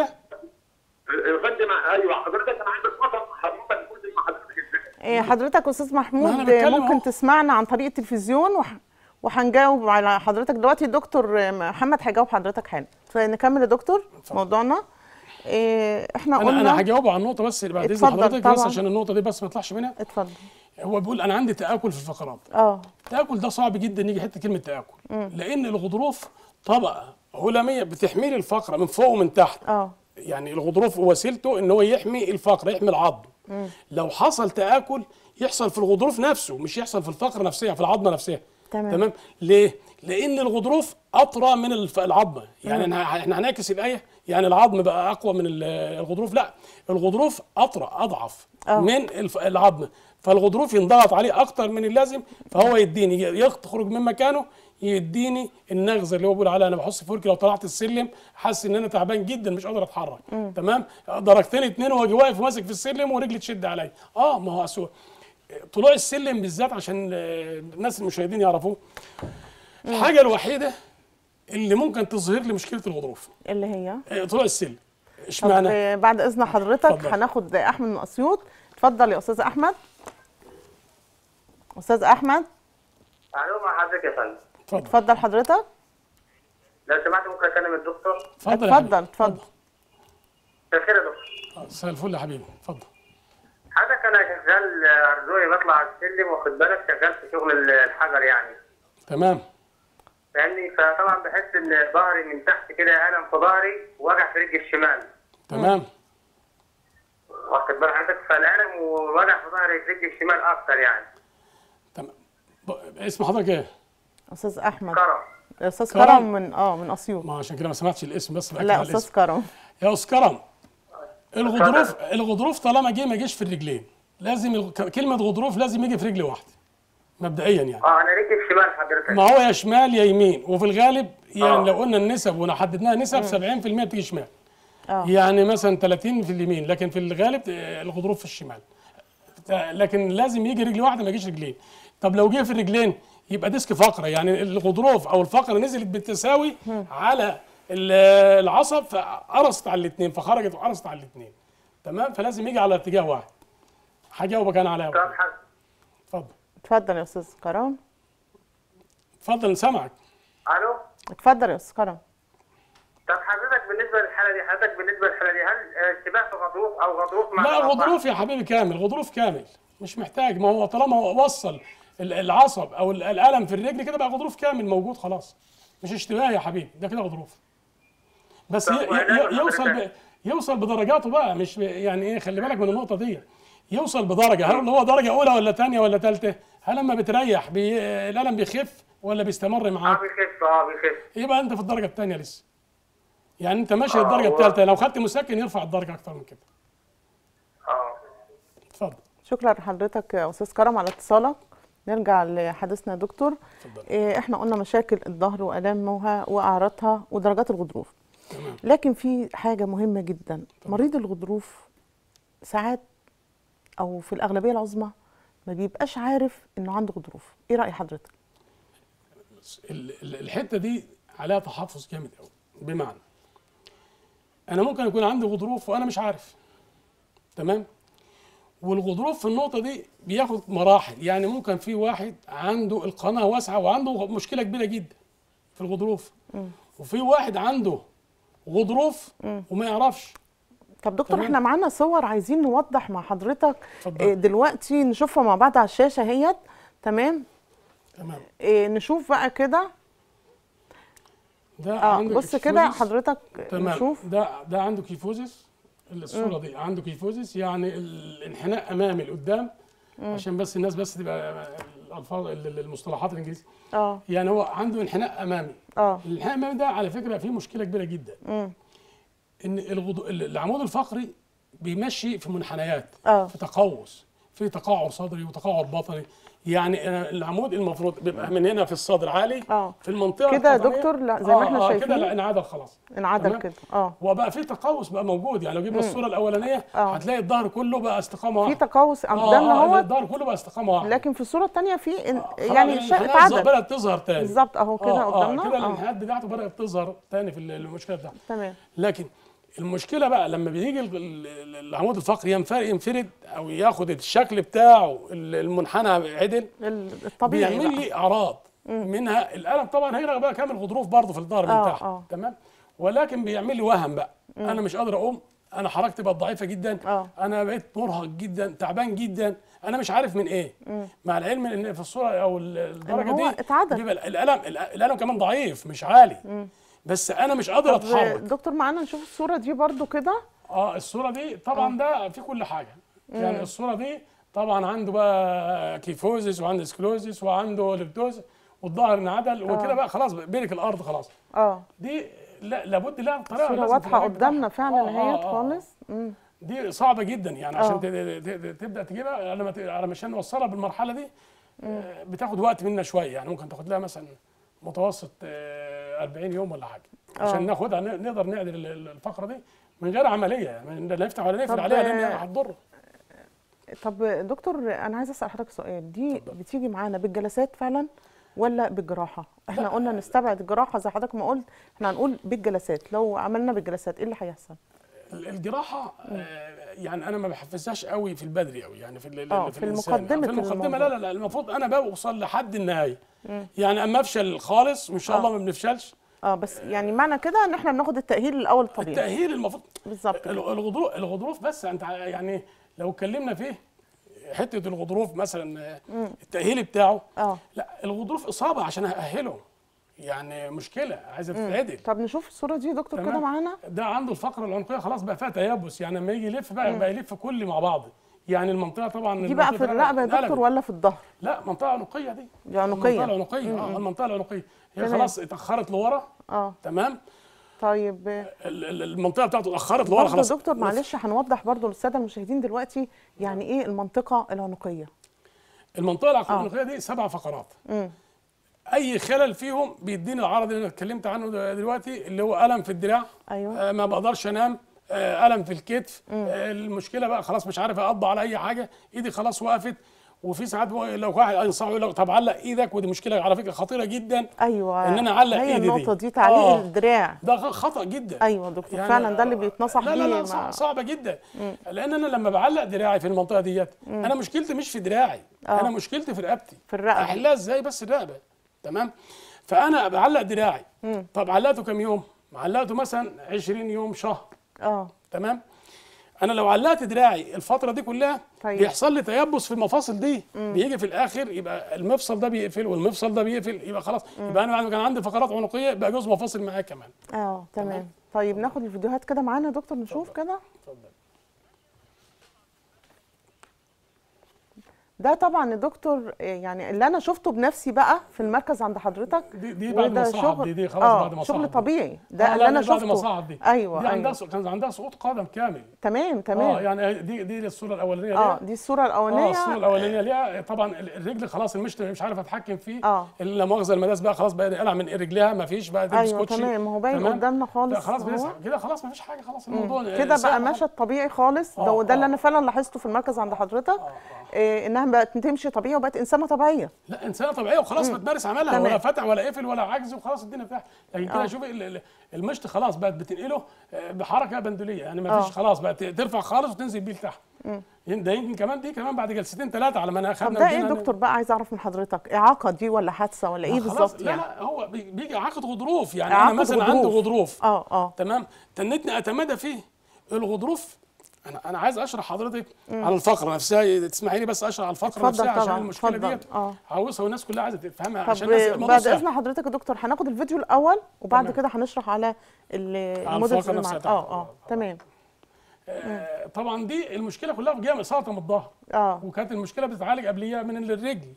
يا فندم ايوه حضرتك انا عايز اتواصل مع حضرتك كل ما حضرتك ازاي إيه، حضرتك استاذ ما محمود أنا بتكلم ممكن أهو. تسمعنا عن طريق التلفزيون وح... وهنجاوب على حضرتك دلوقتي الدكتور محمد هيجاوب حضرتك حالا فنكمل يا دكتور موضوعنا إيه، احنا انا قلنا انا هجاوبه على النقطه بس بعد اذن اتفضل حضرتك بس طبعا. عشان النقطه دي بس ما يطلعش منها اتفضل هو بيقول انا عندي تاكل في الفقرات اه التاكل ده صعب جدا يجي حته كلمه تاكل لان الغضروف طبقه هلاميه بتحمي لي الفقره من فوق ومن تحت اه يعني الغضروف وسيلته ان هو يحمي الفقره يحمي العظم لو حصل تاكل يحصل في الغضروف نفسه مش يحصل في الفقره نفسها في العظمه نفسها تمام. تمام ليه لان الغضروف اطرى من الف- العظمه يعني إحنا- احنا هنعكس الايه يعني العظم بقى اقوى من ال- الغضروف لا الغضروف اطرى اضعف آه. من الف- العظمه فالغضروف ينضغط عليه اكتر من اللازم فهو يديني يخرج من مكانه يديني النغزه اللي هو بيقول عليها انا بحس في وركي لو طلعت السلم حاسس ان انا تعبان جدا مش قادر اتحرك تمام درجتين اتنين واجي واقف وماسك في السلم ورجلي تشد عليا اه ما هو أسوأ. طلوع السلم بالذات عشان آه، الناس المشاهدين يعرفوه الحاجه الوحيده اللي ممكن تظهر لي مشكله الغضروف اللي هي آه، طلوع السلم طب اشمعنى آه، بعد اذن حضرتك اتفضل. هناخد احمد من اسيوط اتفضل يا استاذ احمد استاذ احمد الو مع حضرتك يا فندم اتفضل اتفضل حضرتك لو سمحت ممكن اكلم الدكتور اتفضل يا حبيبي. اتفضل اتفضل مساء الخير يا دكتور آه، مساء الفل يا حبيبي اتفضل حضرتك انا شغال آه، ارزوقي بطلع على السلم واخد بالك شغال في شغل ال- الحجر يعني تمام فاهمني فطبعا بحس ان ظهري من تحت كده الم في ظهري ووجع في رجلي الشمال تمام واخد بال حضرتك فالالم ووجع في ظهري في رجلي الشمال اكتر يعني تمام ب- اسم حضرتك ايه؟ استاذ احمد كرم استاذ كرم. كرم من اه من اسيوط ما عشان كده ما سمعتش الاسم بس بأكد لا على استاذ الاسم كرم يا استاذ كرم الغضروف الغضروف طالما جه ما جيش في الرجلين لازم الغ- ك- كلمه غضروف لازم يجي في رجل واحده مبدئيا يعني اه انا رجلي الشمال حضرتك ما هو يا شمال يا يمين وفي الغالب يعني آه. لو قلنا النسب وحددناها نسب 70% بتيجي شمال اه يعني مثلا 30 في اليمين لكن في الغالب آه، الغضروف في الشمال آه، لكن لازم يجي رجل واحده ما يجيش رجلين طب لو جه في الرجلين يبقى ديسك فقره يعني الغضروف او الفقره نزلت بالتساوي على ال- العصب فقرصت على الاثنين فخرجت وقرصت على الاثنين تمام فلازم يجي على اتجاه واحد هجاوبك انا عليها طب حض- اتفضل اتفضل يا استاذ كرم اتفضل سامعك الو اتفضل يا استاذ كرم طب حضرتك بالنسبه للحاله دي حضرتك بالنسبه للحاله دي هل آه، اشتباه في غضروف او غضروف مع لا الأصابع؟ غضروف يا حبيبي كامل غضروف كامل مش محتاج ما هو طالما هو وصل ال- العصب او ال- الالم في الرجل كده بقى غضروف كامل موجود خلاص مش اشتباه يا حبيبي ده كده غضروف بس طب ي- ي- وعلاج يوصل ب... حضرتك؟ يوصل بدرجاته بقى مش ب... يعني ايه خلي بالك من النقطه دي يوصل بدرجه هل هو درجه اولى ولا ثانيه ولا ثالثه هل لما بتريح بي... الالم بيخف ولا بيستمر اه معاك بيخف اه بيخف يبقى انت في الدرجه الثانيه لسه يعني انت ماشي آه، للدرجه هو- الثالثه لو خدت مسكن يرفع الدرجه اكتر من كده اه اتفضل شكرا لحضرتك يا استاذ كرم على اتصالك نرجع لحديثنا يا دكتور اتفضل. إيه احنا قلنا مشاكل الظهر والامها واعراضها ودرجات الغضروف لكن في حاجه مهمه جدا مريض الغضروف ساعات او في الاغلبيه العظمى ما بيبقاش عارف انه عنده غضروف ايه راي حضرتك ال- ال- الحته دي عليها تحفظ جامد قوي بمعنى انا ممكن يكون عندي غضروف وانا مش عارف تمام والغضروف في النقطه دي بياخد مراحل يعني ممكن في واحد عنده القناه واسعه وعنده مشكله كبيره جدا في الغضروف وفي واحد عنده غضروف وما يعرفش طب دكتور تمام. احنا معانا صور عايزين نوضح مع حضرتك اتفضل. إيه دلوقتي نشوفها مع بعض على الشاشه اهيت تمام تمام إيه نشوف بقى كده ده اه عندك بص كده كيفوزيس. حضرتك تمام نشوف ده ده عنده كيفوزيس الصوره دي عنده كيفوزيس يعني الانحناء امامي لقدام عشان بس الناس بس تبقى الالفاظ المصطلحات الانجليزيه اه يعني هو عنده انحناء امامي اه الانحناء الامامي ده على فكره فيه مشكله كبيره جدا مم. ان الغضو... العمود الفقري بيمشي في منحنيات آه. في تقوس في تقاعر صدري وتقاعر بطني يعني أنا العمود المفروض بيبقى من هنا في الصدر عالي آه. في المنطقه كده يا القطنية. دكتور، لا، زي ما إحنا آه، شايفين. كده لا انعدل خلاص انعدل تمام؟ كده اه وبقى في تقوس بقى موجود يعني لو جبنا الصوره الاولانيه آه. هتلاقي الظهر كله بقى استقامه في واحده تقوس آه، قدامنا آه، هو الظهر كله بقى استقامه واحده لكن في الصوره الثانيه في إن- خلاص يعني شيء الانحناء اتعدل بدات تظهر تاني بالظبط اهو كده آه، قدامنا آه كده آه. الانحناءات بتاعته بدات تظهر تاني في المشكله بتاعته تمام لكن المشكله بقى لما بيجي ال- ال- العمود الفقري ينفرد ينفرد او ياخد الشكل بتاعه ال- المنحنى عدل ال- الطبيعي بيعمل بقى. لي اعراض منها الالم طبعا هيلغى بقى كامل غضروف برضه في الظهر من آه، تحت آه. تمام ولكن بيعمل لي وهم بقى انا مش قادر اقوم انا حركتي بقت ضعيفه جدا آه. انا بقيت مرهق جدا تعبان جدا انا مش عارف من ايه مع العلم ان في الصوره او ال- الدرجه هو دي اتعدل. بيبقى الالم الالم كمان ضعيف مش عالي بس انا مش قادر طب اتحرك دكتور معانا نشوف الصوره دي برضو كده اه الصوره دي طبعا ده في كل حاجه يعني الصوره دي طبعا عنده بقى كيفوزيس وعنده سكلوزيس وعنده ليبتوز والظهر انعدل وكده بقى خلاص بيرك الارض خلاص اه دي لا لابد لها طريقه الصوره لازم واضحه تراجع قدامنا بتاعها. فعلا آه، اهيت آه، آه. خالص مم. دي صعبه جدا يعني آه. عشان ت- ت- ت- تبدا تجيبها لما ت- علشان نوصلها بالمرحله دي آه، بتاخد وقت منا شويه يعني ممكن تاخد لها مثلا متوسط آه، 40 يوم ولا حاجه عشان ناخدها ن- نقدر نعدل ال- ال- الفقره دي من غير عمليه يعني لا نفتح ولا طب، نقفل عليها لان آه، هي هتضر طب دكتور انا عايزه اسال حضرتك سؤال دي بتيجي معانا بالجلسات فعلا ولا بالجراحه احنا قلنا نستبعد الجراحه زي حضرتك ما قلت احنا هنقول بالجلسات لو عملنا بالجلسات ايه اللي هيحصل ال- الجراحه آه، يعني انا ما بحفزهاش قوي في البدري قوي يعني في ال- آه، في, في الإنسان. المقدمة في المقدمه الموضوع. لا لا لا المفروض انا بوصل لحد النهايه يعني اما افشل خالص وان شاء آه. الله ما بنفشلش اه بس يعني معنى كده ان احنا بناخد التاهيل الاول الطبيعي التاهيل المفروض بالظبط كده. ال- الغضروف الغضروف بس انت ع- يعني لو اتكلمنا فيه حته الغضروف مثلا آه، التاهيل بتاعه اه لا الغضروف اصابه عشان ااهله يعني مشكله عايزه تتعدل طب نشوف الصوره دي يا دكتور كده تمام؟ معانا ده عنده الفقره العنقيه خلاص بقى فيها تيبس يعني لما يجي يلف بقى بقى يلف كلي مع بعض يعني المنطقه طبعا دي بقى في المنطقة الرقبه يا دكتور اتقلبت. ولا في الظهر لا منطقه عنقيه دي دي عنقية. المنطقه العنقيه اه المنطقه العنقيه هي تمام. خلاص اتاخرت لورا اه تمام طيب ال- ال- المنطقه بتاعته اتاخرت لورا برضه خلاص دكتور معلش هنوضح برضه للساده المشاهدين دلوقتي يعني ايه المنطقه العنقيه المنطقه العنقيه دي سبع فقرات اي خلل فيهم بيديني العرض اللي انا اتكلمت عنه ده دلوقتي اللي هو الم في الدراع أيوة. آه ما بقدرش انام آه الم في الكتف آه المشكله بقى خلاص مش عارف اقضي على اي حاجه ايدي خلاص وقفت وفي ساعات بقى لو واحد ينصحه يقول له طب علق ايدك ودي مشكله على فكره خطيره جدا ايوه ان انا اعلق هي ايدي النقطه دي دي تعليق آه. الدراع ده غ- خطا جدا ايوه دكتور فعلا ده اللي بيتنصح لا لا بيه لا مع- صع- صعبه جدا لان انا لما بعلق دراعي في المنطقه ديت انا مشكلتي مش في دراعي آه. انا مشكلتي في رقبتي في الرقبة. احلها ازاي بس الرقبه تمام فانا بعلق دراعي طب علقته كام يوم علقته مثلا 20 يوم شهر اه تمام انا لو علقت دراعي الفتره دي كلها طيب. بيحصل لي تيبس في المفاصل دي بيجي في الاخر يبقى المفصل ده بيقفل والمفصل ده بيقفل يبقى خلاص يبقى انا بعد ما كان عندي فقرات عنقيه بقى جزء مفاصل معايا كمان اه تمام طيب ناخد الفيديوهات كده معانا يا دكتور نشوف كده اتفضل ده طبعا يا دكتور آه، يعني اللي انا شفته بنفسي بقى في المركز عند حضرتك دي- دي بعد وده ما صعد شغل- دي- دي خلاص آه، بعد ما شغل صعد. طبيعي ده آه، اللي لا، انا لا، شفته بعد ما صعد دي ايوه دي عندها ايوه سق- كان عندها سقوط قدم كامل تمام اه تمام يعني دي دي الصوره الاولانيه اه ليها. دي الصوره اه الاولانيه الصوره الاولانيه ليها طبعا ال- الرجل خلاص المشط مش عارف اتحكم فيه آه. لا مؤاخذه المداس بقى خلاص بقى قلع من رجلها ما فيش بقى تلبس ايوه كوتشي تمام هو باين تمام؟ قدامنا خالص لا خلاص أهو. بيسحب كده خلاص ما فيش حاجه خلاص الموضوع كده بقى سهل. مشت طبيعي خالص ده آه، وده اللي آه. انا فعلا لاحظته في المركز عند حضرتك إيه انها بقت تمشي طبيعي وبقت انسانه طبيعيه لا انسانه طبيعيه وخلاص بتمارس عملها تمام. ولا فتح ولا قفل ولا عجز وخلاص الدنيا بتاعها لكن كده آه. شوفي ال- ال- المشط خلاص بقت بتنقله آه، بحركه بندوليه يعني ما فيش آه. خلاص بقت ترفع خالص وتنزل بيه لتحت ده يمكن كمان دي كمان بعد جلستين ثلاثه على ما انا طب اخذنا ده ايه وجينا- دكتور بقى عايز اعرف من حضرتك اعاقه دي ولا حادثه ولا ايه خلاص بالظبط لا يعني لا هو بي- بيجي عقد غضروف يعني إعاقة انا مثلا غضروف. عندي غضروف اه اه تمام تنتني اتمادى فيه الغضروف انا انا عايز اشرح حضرتك على الفقره نفسها تسمحي لي بس اشرح على الفقره اتفضل نفسها عشان طبعاً، المشكله اتفضل. ديت آه. عاوزها والناس كلها عايزه تفهمها طب عشان الناس الموضوع بعد سهل. اذن حضرتك يا دكتور هناخد الفيديو الاول وبعد تمام. كده هنشرح على ال- على المودلز الفقرة اللي نفسها معانا تحت. اه اه تمام آه، طبعا دي المشكله كلها جايه من اصابه من الظهر اه وكانت المشكله بتتعالج قبليها من الرجل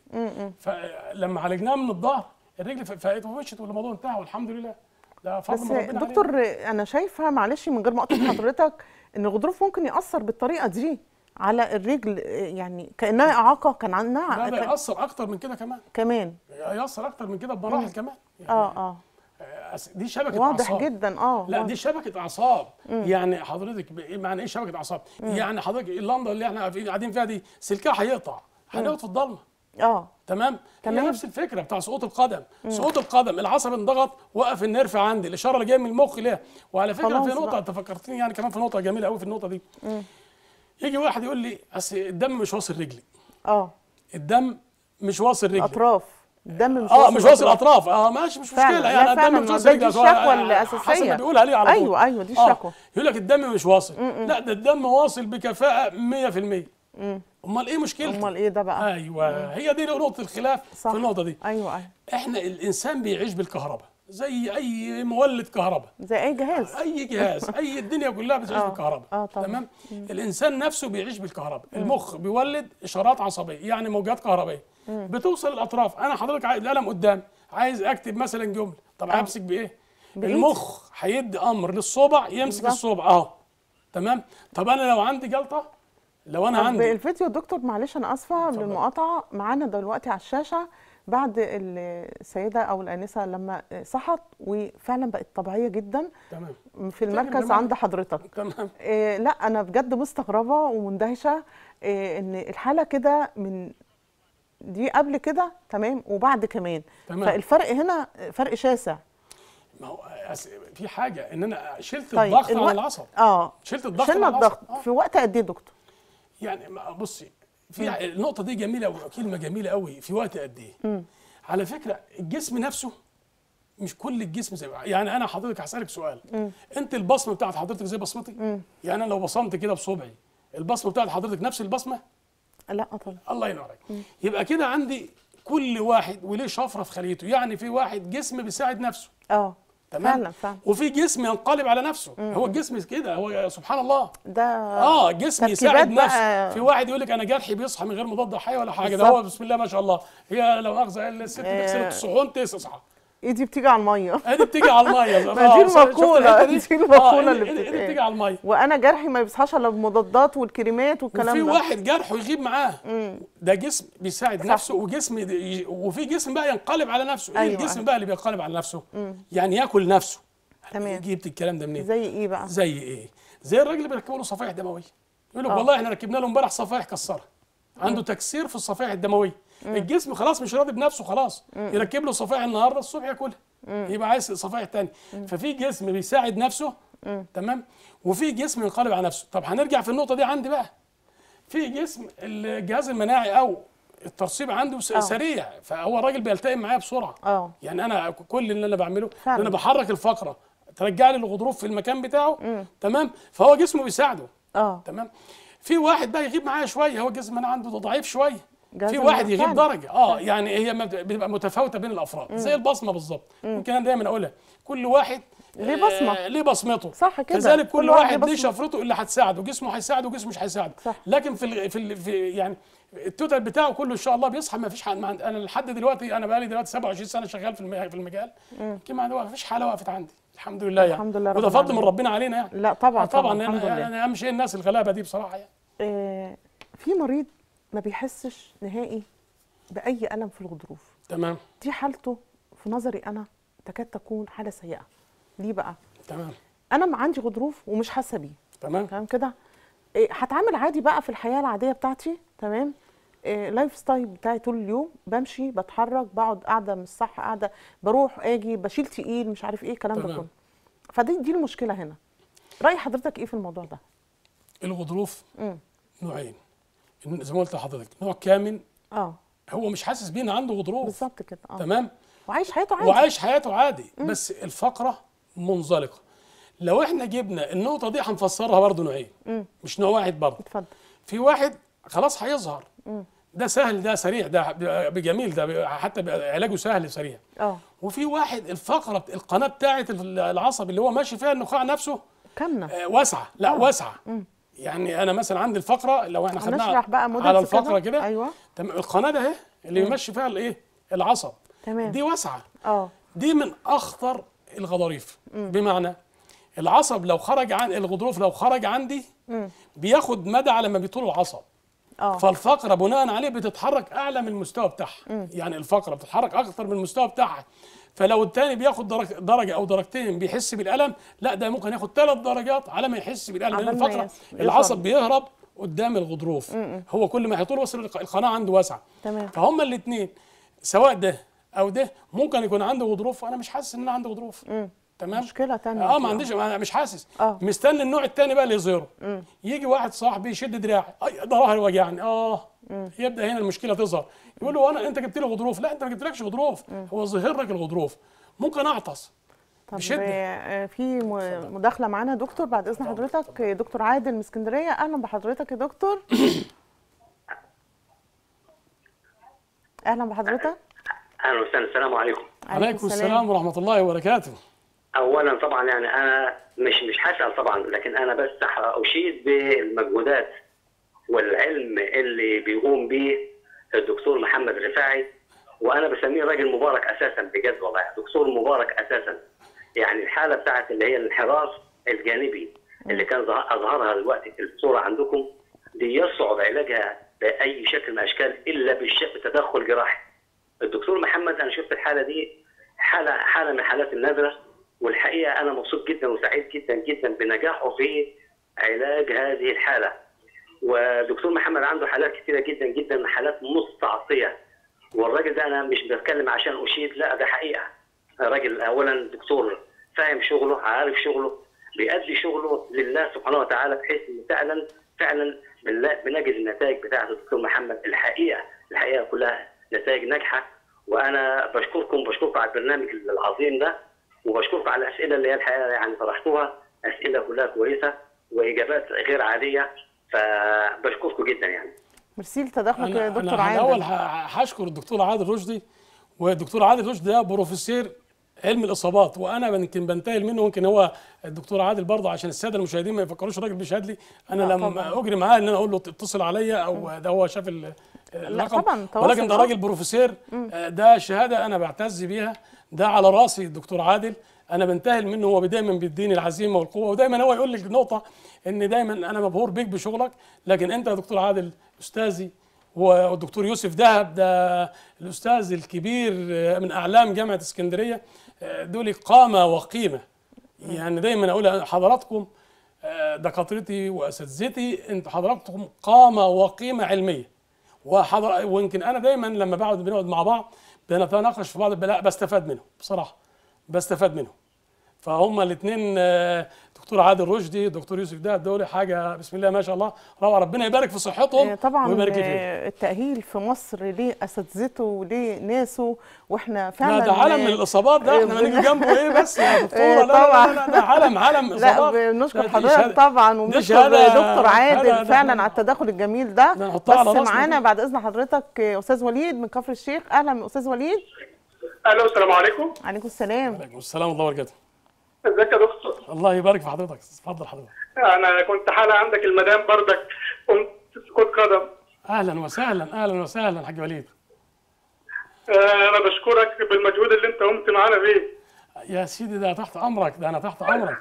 فلما عالجناها من الظهر الرجل ف- فقت ومشت والموضوع انتهى والحمد لله ده فضل بس من ربنا علينا. دكتور انا شايفه معلش من غير ما اقطع حضرتك ان الغضروف ممكن ياثر بالطريقه دي على الرجل يعني كانها اعاقه كان لا عنها ده كان- ياثر اكتر من كده كمان كمان ياثر اكتر من كده بمراحل كمان يعني اه اه أس- دي شبكه واضح أعصاب. جدا اه لا واضح. دي شبكه اعصاب يعني حضرتك ب- إيه معنى ايه شبكه اعصاب يعني حضرتك اللمبه اللي احنا في- قاعدين فيها دي سلكها هيقطع هنقعد في الضلمه اه تمام تمام. هي نفس الفكره بتاع سقوط القدم سقوط القدم العصب انضغط وقف النرف عندي الاشاره اللي جايه من المخ ليها وعلى فكره خلاص في نقطه بقى. انت فكرتني يعني كمان في نقطه جميله قوي في النقطه دي يجي واحد يقول لي اصل الدم مش واصل رجلي اه الدم مش واصل رجلي اطراف الدم مش اه واصل مش واصل أطراف. اطراف اه ماشي مش فعلا. مشكله لا يعني فعلا، الدم مش ما واصل ده رجلي دي هو- الشكوى حسب الأساسية. ما بيقول عليه على طول أيوة، أيوة، دي آه. الشكوى. يقول لك الدم مش واصل لا ده الدم واصل بكفاءه 100% امال ايه مشكلته امال ايه ده بقى ايوه هي دي نقطه الخلاف صح. في النقطه دي ايوه ايوه احنا الانسان بيعيش بالكهرباء زي اي مولد كهرباء زي اي جهاز اي جهاز اي الدنيا كلها بتعيش آه. بالكهرباء آه طبعاً. تمام الانسان نفسه بيعيش بالكهرباء المخ بيولد اشارات عصبيه يعني موجات كهربائيه بتوصل الاطراف انا حضرتك عايز القلم قدام عايز اكتب مثلا جمله طب همسك بايه بإيدي. المخ هيدي امر للصبع يمسك بالظبط. الصبع اهو تمام طب انا لو عندي جلطه لو انا طب عندي الفيديو دكتور معلش انا اسفه للمقاطعه معانا دلوقتي على الشاشه بعد السيده او الانسه لما صحت وفعلا بقت طبيعيه جدا تمام في المركز تمام. عند حضرتك تمام إيه لا انا بجد مستغربه ومندهشه إيه ان الحاله كده من دي قبل كده تمام وبعد كمان تمام. فالفرق هنا فرق شاسع ما هو أس- في حاجه ان انا شلت طيب الضغط الوقت- عن العصب اه شلت الضغط شلنا عن العصب. الضغط آه. في وقت قد ايه دكتور يعني ما- بصي في النقطة دي جميلة أوي كلمة جميلة أوي في وقت قد إيه؟ على فكرة الجسم نفسه مش كل الجسم زي بعض. يعني أنا حضرتك هسألك سؤال أنت البصمة بتاعت حضرتك زي بصمتي؟ يعني أنا لو بصمت كده بصبعي البصمة بتاعت حضرتك نفس البصمة؟ لا طبعا الله ينور عليك يبقى كده عندي كل واحد وليه شفرة في خليته يعني في واحد جسم بيساعد نفسه اه تمام فعلا فعلا وفي جسم ينقلب على نفسه هو الجسم كده هو سبحان الله ده اه جسم تركيبات يساعد بقى- نفسه في واحد يقول لك انا جرحي بيصحى من غير مضاد حيوي ولا حاجه ده بالظبط. هو بسم الله ما شاء الله هي لو اخذ الست آه. تكسر الصحون تصحى ايدي بتيجي على الميه ادي بتيجي على الميه ما دي آه، شفت المقولة، الحتة دي المقولة آه، اللي إيدي- إيدي بتتقال. بتيجي على الميه وانا جرحي ما بيصحاش الا بمضادات والكريمات والكلام وفي ده واحد جرحه يغيب معاه ده جسم بيساعد نفسه وجسم ي- وفي جسم بقى ينقلب على نفسه ايه أيوة، الجسم أيوة. بقى اللي بينقلب على نفسه يعني ياكل نفسه تمام. جبت الكلام ده منين زي ايه بقى زي ايه زي الراجل اللي بيركبوا له صفائح دمويه يقول لك والله احنا ركبنا له امبارح صفائح كسرها عنده تكسير في الصفائح الدمويه الجسم خلاص مش راضي بنفسه خلاص يركب له صفائح النهارده الصبح ياكلها يبقى عايز صفائح تاني ففي جسم بيساعد نفسه تمام وفي جسم ينقلب على نفسه طب هنرجع في النقطه دي عندي بقى في جسم الجهاز المناعي او الترسيب عنده س- سريع فهو الراجل بيلتئم معايا بسرعه اه. يعني انا كل اللي انا بعمله فعلا. ان انا بحرك الفقره ترجع لي الغضروف في المكان بتاعه تمام فهو جسمه بيساعده اه تمام في واحد بقى يغيب معايا شويه هو الجسم انا عنده ضعيف شويه جهاز في واحد المناعة يغيب فعلا. درجه اه يعني هي ما بت- بتبقى متفاوته بين الافراد زي البصمه بالظبط ممكن انا دايما اقولها كل واحد ليه آه، بصمة. ليه بصمته صح كده. كذلك كل, كل واحد واحد ليه ليه بصمة. شفرته اللي هتساعده جسمه هيساعده وجسمه مش هيساعده صح. لكن في ال في, ال في يعني التوتال بتاعه كله ان شاء الله بيصحى ما فيش حد ما عند- انا لحد دلوقتي انا بقالي دلوقتي 27 سنه شغال في الم- في المجال يمكن ما فيش حاله وقفت عندي الحمد لله يعني الحمد لله رب وده فضل من العالمين. ربنا علينا يعني لا طبعا آه طبعا طبعا أنا- الحمد لله يعني اهم شيء الناس الغلابه دي بصراحه يعني آه في مريض ما بيحسش نهائي باي الم في الغضروف تمام دي حالته في نظري انا تكاد تكون حاله سيئه ليه بقى تمام انا ما عندي غضروف ومش حاسه بيه تمام تمام كده إيه، هتعامل عادي بقى في الحياه العاديه بتاعتي تمام إيه، لايف ستايل بتاعي طول اليوم بمشي بتحرك بقعد قاعده مش صح قاعده بروح اجي بشيل تقيل مش عارف ايه الكلام ده تمام. كله فدي دي المشكله هنا راي حضرتك ايه في الموضوع ده الغضروف مم. نوعين زي ما قلت لحضرتك نوع كامل اه هو مش حاسس بيه ان عنده غضروف بالظبط كده اه تمام وعايش حياته عادي وعايش حياته عادي بس الفقره منزلقه لو احنا جبنا النقطه دي هنفسرها برضه نوعين مش نوع واحد برضه اتفضل في واحد خلاص هيظهر ده سهل ده سريع ده ب- بجميل ده ب- حتى ب- علاجه سهل سريع اه وفي واحد الفقره بت- القناه بتاعه العصب اللي هو ماشي فيها النخاع نفسه كمنا آه، واسعه لا واسعه يعني انا مثلا عندي الفقره لو احنا خدناها هنشرح بقى موديلز على كده. الفقره كده أيوة. تمام القناه ده اهي اللي بيمشي فيها الايه العصب تمام. دي واسعه اه دي من اخطر الغضاريف بمعنى العصب لو خرج عن الغضروف لو خرج عندي بياخد مدى على ما بيطول العصب اه فالفقره بناء عليه بتتحرك اعلى من المستوى بتاعها يعني الفقره بتتحرك اكتر من المستوى بتاعها فلو التاني بياخد درجة, درجه او درجتين بيحس بالالم لا ده ممكن ياخد ثلاث درجات على ما يحس بالالم لان عبال ما الفقره يس- العصب يوصل. بيهرب قدام الغضروف هو كل ما هيطول بس القناه عنده واسعه تمام. فهما الاثنين سواء ده او ده ممكن يكون عنده غضروف وانا مش حاسس ان انا عندي غضروف تمام مشكلة تانية اه دي، ما آه. عنديش ما مش حاسس آه. مستني النوع الثاني بقى اللي يظهره يجي واحد صاحبي يشد دراعي اي ده ظهري وجعني اه يبدا هنا المشكله تظهر يقول له انا انت جبت لي غضروف لا انت ما جبتلكش غضروف هو ظهر لك الغضروف ممكن اعطس طب بشدة. آه، في م- مداخله معانا دكتور بعد اذن حضرتك آه، دكتور عادل من اسكندريه اهلا بحضرتك يا دكتور اهلا بحضرتك اهلا وسهلا السلام عليكم عليكم السلام ورحمه الله وبركاته اولا طبعا يعني انا مش مش هسال طبعا لكن انا بس اشيد بالمجهودات والعلم اللي بيقوم به الدكتور محمد رفاعي وانا بسميه راجل مبارك اساسا بجد والله دكتور مبارك اساسا يعني الحاله بتاعت اللي هي الانحراف الجانبي اللي كان ظه- اظهرها دلوقتي في الصوره عندكم دي يصعب علاجها باي شكل من الاشكال الا بالش- بتدخل جراحي الدكتور محمد انا شفت الحاله دي حاله حاله من الحالات النادره والحقيقه انا مبسوط جدا وسعيد جدا جدا بنجاحه في علاج هذه الحاله ودكتور محمد عنده حالات كثيره جدا جدا من حالات مستعصيه والراجل ده انا مش بتكلم عشان اشيد لا ده حقيقه راجل اولا دكتور فاهم شغله عارف شغله بيأدي شغله لله سبحانه وتعالى بحيث ان فعلا فعلا بنلا- بنجد النتائج بتاعه الدكتور محمد الحقيقه الحقيقه كلها نتائج ناجحه وانا بشكركم بشكركم على البرنامج العظيم ده وبشكركم على الاسئله اللي هي الحقيقه يعني طرحتوها اسئله كلها كويسه واجابات غير عاديه فبشكركم جدا يعني ميرسي لتدخلك يا انا دكتور انا الاول عادل ه- هشكر الدكتور عادل رشدي والدكتور عادل رشدي ده بروفيسور علم الاصابات وانا يمكن بنتقل منه يمكن هو الدكتور عادل برضه عشان الساده المشاهدين ما يفكروش راجل بيشهد لي انا لا لما طبعاً. اجري معاه ان انا اقول له اتصل عليا او ده هو شاف ال- اللقب طبعاً، تواصل ولكن ده آه. راجل بروفيسور آه، ده شهاده انا بعتز بيها ده على راسي الدكتور عادل انا بنتهل منه هو دايما بيديني العزيمه والقوه ودايما هو يقول لي نقطه ان دايما انا مبهور بيك بشغلك لكن انت يا دكتور عادل استاذي والدكتور يوسف دهب ده الاستاذ الكبير من اعلام جامعه اسكندريه دول قامه وقيمه يعني دايما اقول حضراتكم آه، دكاترتي واساتذتي انت حضراتكم قامه وقيمه علميه وحضر ويمكن انا دايما لما بقعد بنقعد مع بعض بنتناقش في بعض لا بستفاد منهم بصراحه بستفاد منهم فهم الاثنين دكتور عادل رشدي دكتور يوسف ده دول حاجه بسم الله ما شاء الله روعه ربنا يبارك في صحتهم آه، طبعا ويبارك فيهم آه، التأهيل في مصر ليه أساتذته وليه ناسه واحنا لا فعلا ده علم من الاصابات ده احنا آه، هنيجي جنبه ايه بس يا دكتوره إيه، لا, لا, طبعا. لا, لا ده علم علم لا اصابات بنشكر ده دي حضرتك شهادة- طبعا دي وبنشكر شهادة- دكتور عادل شهادة- فعلا على التدخل الجميل ده ده نحطها على بس راسنا معانا دي. بعد اذن حضرتك آه، استاذ وليد من كفر الشيخ اهلا استاذ وليد الو السلام عليكم عليكم السلام عليكم السلام ورحمه الله وبركاته ازيك يا دكتور الله يبارك في حضرتك اتفضل حضرتك انا كنت حالة عندك المدام بردك قمت سكوت قدم اهلا وسهلا اهلا وسهلا حاج وليد آه، انا بشكرك بالمجهود اللي انت قمت معانا بيه يا سيدي ده تحت امرك ده انا تحت امرك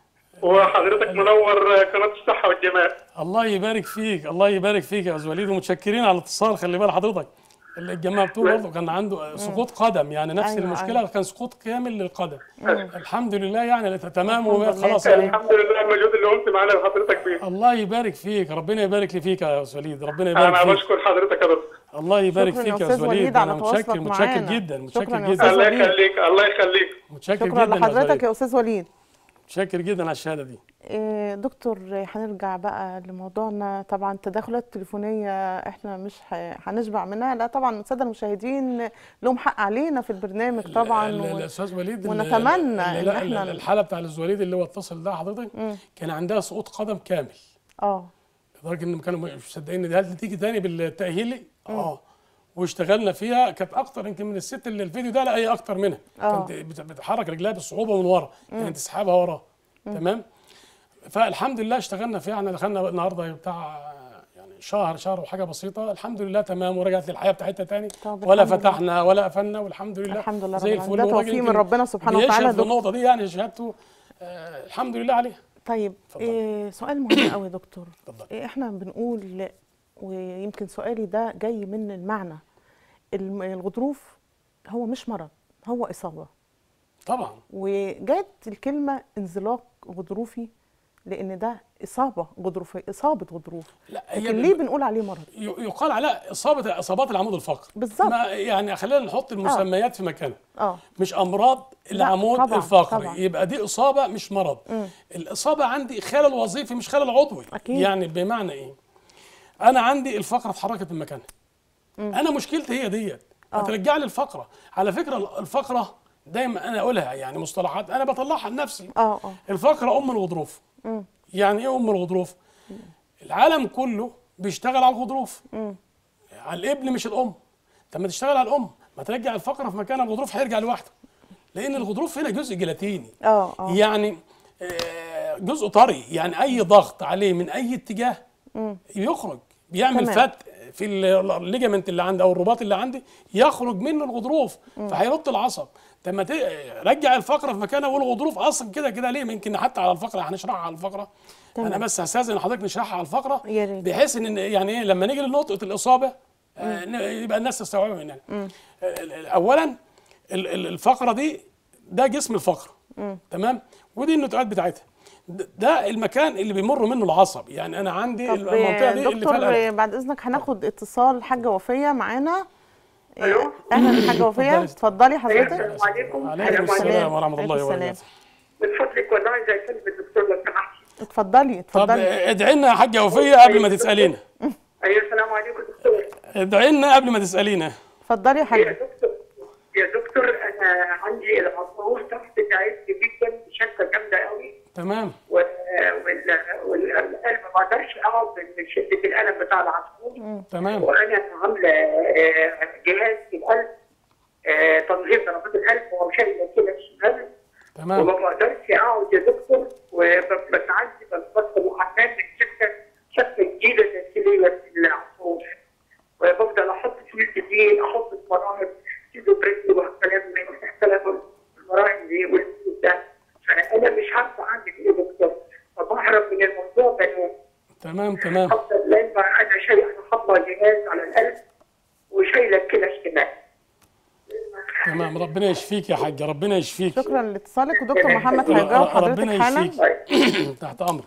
وحضرتك منور آه، قناه الصحه والجمال الله يبارك فيك الله يبارك فيك يا استاذ وليد ومتشكرين على الاتصال خلي بال حضرتك اللي الجماعه بتوع برضه كان عنده سقوط قدم يعني نفس أيوة، المشكله أيوة. كان سقوط كامل للقدم الحمد لله يعني تمام الحمد لله. وخلاص يعني الحمد لله المجهود اللي قمت معانا بحضرتك بيه الله يبارك فيك ربنا يبارك لي فيك يا استاذ وليد ربنا يبارك انا فيك بشكر حضرتك يا دكتور الله يبارك شكراً فيك يا يا أستاذ استاذ وليد وليد على انا متشكر تواصلك متشكر معانا. جدا شكراً متشكر يا جدا أستاذ الله وليد. يخليك الله يخليك متشكر شكرا جدا يا لحضرتك حضرتك يا استاذ وليد متشكر جدا على الشهاده دي آه، دكتور آه، هنرجع بقى لموضوعنا طبعا التدخلات التليفونية احنا مش ه- هنشبع منها لا طبعا السادة المشاهدين لهم حق علينا في البرنامج طبعا ال- ال- و- الاستاذ وليد ال- ونتمنى ال- إن لا، إحنا- ال- الحاله بتاع الاستاذ وليد اللي هو اتصل ده حضرتك كان عندها سقوط قدم كامل اه لدرجه ان كانوا مش مصدقين ان دي هل تيجي تاني بالتاهيلي اه واشتغلنا فيها كانت اكتر يمكن من الست اللي الفيديو ده لا هي اكتر منها آه. كانت بت- بتحرك رجلها بصعوبه من ورا يعني تسحبها ورا تمام فالحمد لله اشتغلنا فيها احنا دخلنا النهارده بتاع يعني شهر شهر وحاجه بسيطه الحمد لله تمام ورجعت للحياه بتاعتها تاني طب ولا الحمد لله. فتحنا ولا قفلنا والحمد لله الحمد لله زي رب العالمين. الفل ده والراجل توفيق من يمكن ربنا سبحانه وتعالى بيشهد في دكتور. النقطه دي يعني شهادته آه الحمد لله عليها طيب إيه سؤال مهم قوي يا دكتور اتفضل. إيه احنا بنقول ويمكن سؤالي ده جاي من المعنى الم- الغضروف هو مش مرض هو إصابة طبعا وجات الكلمة انزلاق غضروفي لأن ده إصابة غضروفية إصابة غضروف لا هي لكن بال- ليه بنقول عليه مرض؟ ي- يقال عليها اصابه اصابات العمود الفقري بالظبط. ما يعني خلينا نحط المسميات في مكانها اه مش امراض العمود طبعاً، الفقري طبعاً. يبقى دي اصابه مش مرض الاصابه عندي خلل وظيفي مش خلل عضوي أكيد. يعني بمعنى ايه انا عندي الفقره اتحركت من مكانها انا مشكلتي هي ديت هترجع لي الفقره على فكره الفقره دايما انا اقولها يعني مصطلحات انا بطلعها لنفسي اه اه الفقره ام الغضروف يعني ايه ام الغضروف العالم كله بيشتغل على الغضروف على الابن مش الام طب ما تشتغل على الام ما ترجع الفقره في مكانها الغضروف هيرجع لوحده لان الغضروف هنا جزء جيلاتيني اه اه يعني آه، جزء طري يعني اي ضغط عليه من اي اتجاه يخرج بيعمل تمام. فتق في ال- الليجامنت اللي عندي او الرباط اللي عندي يخرج منه الغضروف فهيرد العصب طب ما ت- رجع الفقره في مكانها والغضروف اصلا كده كده ليه يمكن حتى على الفقره هنشرحها على الفقره تمام. انا بس هستاذن حضرتك نشرحها على الفقره يا ريت. بحيث ان يعني ايه لما نيجي لنقطه الاصابه آه، ن- يبقى الناس تستوعبها مننا آه، ال- ال- اولا ال- ال- الفقره دي ده جسم الفقره تمام ودي النتوءات بتاعتها د- ده المكان اللي بيمر منه العصب يعني انا عندي طب المنطقه دي اللي دكتور فيها آه، بعد إذنك هناخد اتصال حاجة وفية معانا آه، أيوه. أهلا حاجة وفية اتفضلي. اتفضلي حضرتك السلام عليكم عليكم السلام. السلام ورحمه الله عليكم وبركاته من فضلك والله زي كلمة الدكتور لو سمحتي اتفضلي طب اتفضلي ادعي لنا يا حاجه وفيه قبل ما تسالينا ايوه السلام عليكم دكتور ادعي لنا قبل ما تسالينا اتفضلي يا يا حاجة دكتور يا دكتور انا عندي العصور تحت تعبت جدا بشكل جامده قوي تمام و- وال- والقلب ما اقدرش اقعد من شده الالم بتاع العصفور تمام وانا عامله آه، جهاز في القلب آه، تنظيم ضربات القلب وشايله كده الشمال تمام وما بقدرش اقعد يا دكتور وبتعدي بتبطل محمد من شكل شكل جديده تمثيليه في العصفور وبفضل احط في الجديد احط في مراهق شدوا برجلي والكلام اختلف المراحل دي والبتاع فانا مش عارفه اعمل ايه بالظبط فبهرب من الموضوع بانه تمام تمام حاطه اللمبه انا شايله انا حاطه جهاز على القلب وشايله الكلى الشمال تمام ربنا يشفيك يا حاج ربنا يشفيك شكرا لاتصالك ودكتور محمد هيجاوب ربنا حضرتك حالا يشفيك تحت امر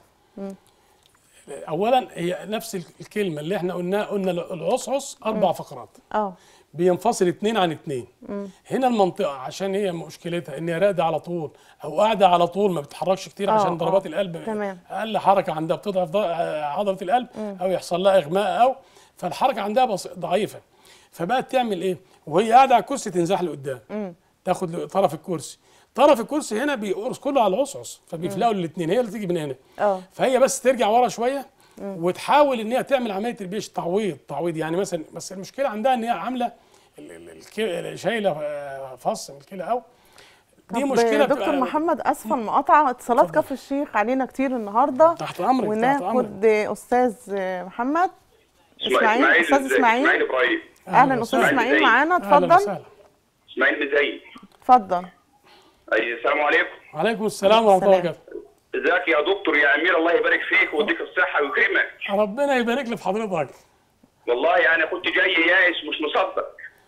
اولا هي نفس الكلمه اللي احنا قلناها قلنا العصعص اربع فقرات اه بينفصل اتنين عن اتنين هنا المنطقه عشان هي مشكلتها ان هي راقده على طول او قاعده على طول ما بتتحركش كتير آه، عشان آه. ضربات القلب تمام. اقل حركه عندها بتضعف ض- عضله القلب او يحصل لها اغماء او فالحركه عندها بس- ضعيفه فبقت تعمل ايه وهي قاعده على الكرسي تنزح لقدام تاخد ل- طرف الكرسي طرف الكرسي هنا بيقرص كله على العصعص فبيفلقوا الاثنين هي اللي تيجي من هنا اه فهي بس ترجع ورا شويه وتحاول ان هي تعمل عمليه البيش تعويض تعويض يعني مثلا بس المشكله عندها ان هي عامله ال- ال- الكلى- شايله آه، فص من الكلى او دي طب مشكله دكتور بتبقى- محمد اسفه المقاطعه اتصالات كفر الشيخ علينا كتير النهارده تحت امرك تحت وناخد امرك استاذ محمد اسماعيل استاذ إزاي؟ اسماعيل اسماعيل ابراهيم اهلا استاذ وسهلا. اسماعيل معانا اهلا اتفضل وسهلا اسماعيل مزين اتفضل أي السلام عليكم وعليكم السلام ورحمه الله السلام. وبركاته ازيك يا دكتور يا امير الله يبارك فيك ويديك الصحه ويكرمك ربنا يبارك لي في حضرتك والله انا كنت جاي يائس مش مصدق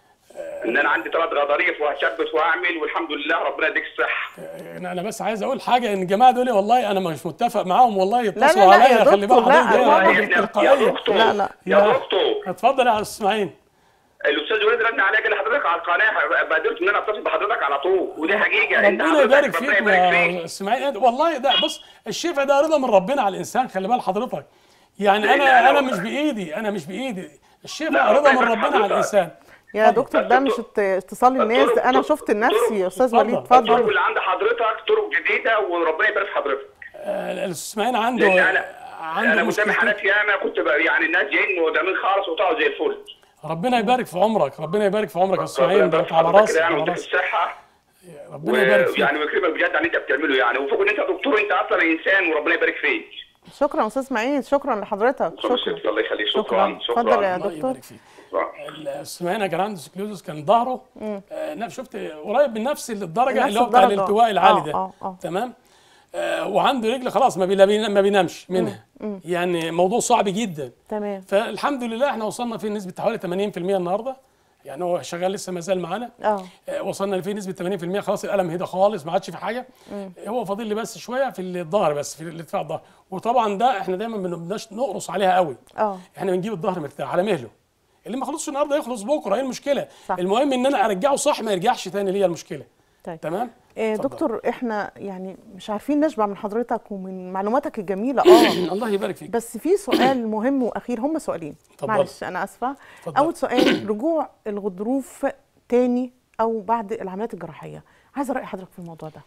ان انا عندي ثلاث غضاريف وهثبت واعمل والحمد لله ربنا يديك الصحه انا أنا بس عايز اقول حاجه ان الجماعه دول والله انا مش متفق معاهم والله لا، يتصلوا لا، يا عليا خلي دكتور، بالك لا، حضرتك والله. دي يا تلقائيه دكتور لا، لا. يا دكتور اتفضل يا استاذ اسماعيل الاستاذ وليد رن عليا قال لي حضرتك على القناه بادرت ان انا اتصل بحضرتك على طول ودي حقيقه انت ربنا حضرتك يبارك ربنا فيك يبارك يا فيك اسماعيل والله ده بص الشفاء ده رضا من ربنا على الانسان خلي بال حضرتك يعني لا، انا لا، انا لا. مش بايدي انا مش بايدي لا، الشفاء رضا من ربنا ربنا على يبارك الانسان يا اتفضل. دكتور ده مش ات- اتصال الناس ده انا شفت لنفسي يا استاذ وليد اتفضل. الطرق اتفضل اللي عند حضرتك طرق جديده وربنا يبارك في حضرتك آه، الاستاذ اسماعيل عنده لان انا عنده انا قدامي مشكلتين حالات ياما كنت بقى يعني الناس جايين قدامين خالص وطلعوا زي الفل ربنا يبارك في عمرك ربنا يبارك في عمرك يا ربنا اسماعيل ده يبارك في على حضرتك راسي كده يعني على ويديك راسي الصحه ربنا يبارك فيك ويعني ويكرمك بجد على اللي انت بتعمله يعني وفوق ان انت دكتور انت اصلا انسان وربنا يبارك فيك شكرا استاذ اسماعيل شكرا لحضرتك شكرا شكرا الله يخليك شكرا شكرا اتفضل يا الله دكتور يبارك فيك شكرا اسماعيل كان عنده سكليوزس كان ظهره آه نفس- شفت قريب من نفس الدرجه نفس اللي هو بتاع الدرجة. الالتواء العالي آه، ده آه، آه. تمام آه وعنده رجل خلاص ما, بيلا- بينا- ما بينامش منها يعني موضوع صعب جدا تمام فالحمد لله احنا وصلنا فيه نسبه حوالي 80% النهارده يعني هو شغال لسه ما زال معانا اه آه، وصلنا لفيه نسبه 80% خلاص الالم هدى خالص ما عادش في حاجه هو فاضل لي بس شويه في الظهر بس في ارتفاع الظهر وطبعا ده احنا دايما ما بنبقاش نقرص عليها قوي اه احنا بنجيب الظهر مرتاح على مهله اللي ما خلصش النهارده يخلص بكره ايه المشكله صح. المهم ان انا ارجعه صح ما يرجعش تاني ليا المشكله طيب تمام إيه اتفضل. دكتور احنا يعني مش عارفين نشبع من حضرتك ومن معلوماتك الجميله اه الله يبارك فيك بس في سؤال مهم واخير هم سؤالين اتفضل. معلش انا اسفه اتفضل. اول سؤال رجوع الغضروف تاني او بعد العمليات الجراحيه عايزه راي حضرتك في الموضوع ده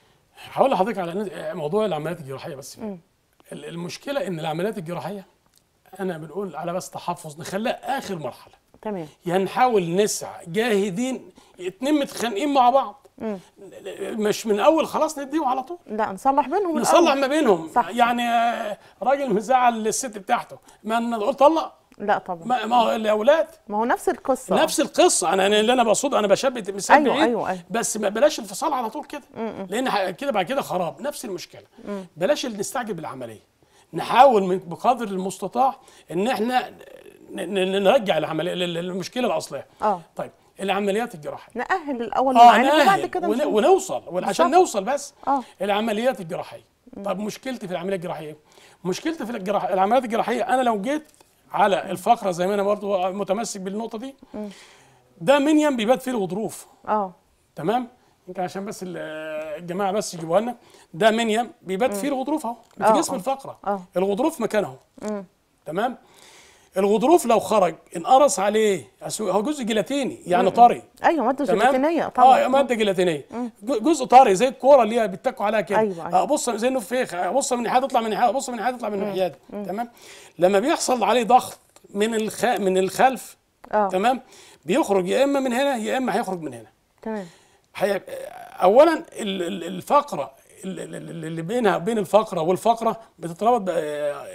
هقول لحضرتك على نز- موضوع العمليات الجراحيه بس ال- المشكله ان العمليات الجراحيه انا بنقول على بس تحفظ نخليها اخر مرحله تمام يعني نحاول نسعى جاهدين اتنين متخانقين مع بعض مش من اول خلاص نديهم على طول لا نصلح بينهم نصلح الأول. ما بينهم صح. يعني آه، راجل مزعل الست بتاعته ما نقول طلق لا طبعا ما, ما هو الاولاد ما هو نفس القصه نفس القصه انا أنا اللي انا بقصده انا بشبه مثال أيوة، بعيد أيوة، أيوة. بس ما بلاش الفصال على طول كده لان ح- كده بعد كده خراب نفس المشكله بلاش اللي نستعجل بالعمليه نحاول من بقدر المستطاع ان احنا ن- ن- نرجع العمليه لل- المشكله الاصليه اه طيب العمليات الجراحيه نأهل الاول اه المعالج وبعد نأهل كده ون- نشوف. ونوصل عشان بالظبط. نوصل بس اه العمليات الجراحيه طب مشكلتي في العمليات الجراحيه مشكلتي في الجراح... العمليات الجراحيه انا لو جيت على الفقره زي ما انا برضو متمسك بالنقطه دي ده منيم بيبات فيه الغضروف اه تمام يمكن عشان بس ال- الجماعه بس يجيبوها لنا ده منيم بيبات فيه الغضروف اهو في آه، جسم آه. الفقره آه. الغضروف مكانه تمام الغضروف لو خرج انقرص عليه أسو- هو جزء جيلاتيني يعني طري ايوه ماده تمام جيلاتينيه طبعا اه ماده جيلاتينيه ج- جزء طري زي الكوره اللي هي بيتكوا عليها كده أيوة، أيوة. ابص زي النفيخ ابص من ناحيه تطلع من ناحيه ابص من ناحيه تطلع من ناحيه تمام لما بيحصل عليه ضغط من الخ... من الخلف اه تمام بيخرج يا اما من هنا يا اما هيخرج من هنا تمام هي... اولا ال- ال- الفقره ال- ال- ال- اللي بينها بين الفقره والفقره بتتربط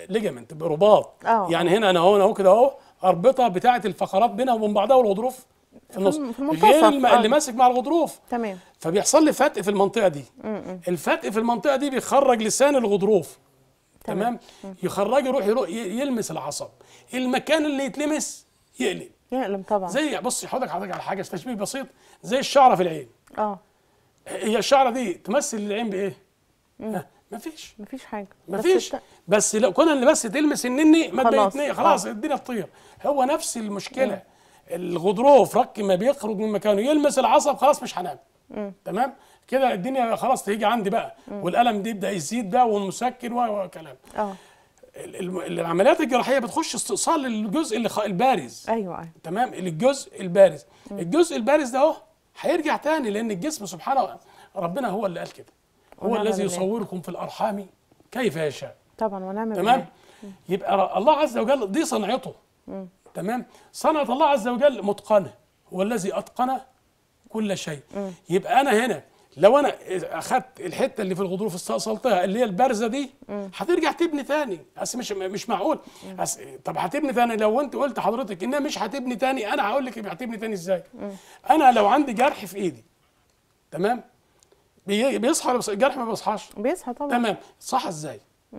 بليجامنت برباط آه. يعني هنا انا اهو انا اهو كده اهو اربطه بتاعه الفقرات بينها وبين بعضها والغضروف في النص في المنتصف، غير الم... آه. اللي ماسك مع الغضروف تمام فبيحصل لي فتق في المنطقه دي الفتق في المنطقه دي بيخرج لسان الغضروف تمام يخرجه يروح يروح ي- يلمس العصب المكان اللي يتلمس يقلب يألم طبعا زي بص حضرتك حضرتك على حاجه تشبيه بسيط زي الشعره في العين اه هي الشعره دي تمثل العين بايه؟ ها، مفيش مفيش حاجه بس مفيش الت- بس لو كنا اللي بس تلمس النني ما خلاص. تضايقني خلاص آه. الدنيا تطير هو نفس المشكله الغضروف رك ما بيخرج من مكانه يلمس العصب خلاص مش هنام تمام كده الدنيا خلاص تيجي عندي بقى والالم دي يبدا يزيد بقى والمسكن و- وكلام اه ال- ال- العمليات الجراحيه بتخش استئصال للجزء اللي خ- البارز ايوه ايوه تمام الجزء البارز الجزء البارز ده اهو هيرجع تاني لان الجسم سبحانه ربنا هو اللي قال كده هو ونعم الذي بالله. يصوركم في الارحام كيف يشاء طبعا ونعم تمام بالله. يبقى ر- الله عز وجل دي صنعته تمام صنعة الله عز وجل متقنة هو الذي أتقن كل شيء يبقى أنا هنا لو أنا أخدت الحتة اللي في الغضروف استأصلتها اللي هي البارزة دي هترجع تبني تاني بس مش مش معقول بس طب هتبني تاني لو أنت قلت حضرتك إنها مش هتبني تاني أنا هقول لك هتبني تاني إزاي أنا لو عندي جرح في إيدي تمام بي- بيصحى ولا بيصحى؟ الجرح ما بيصحاش بيصحى طبعا تمام صح ازاي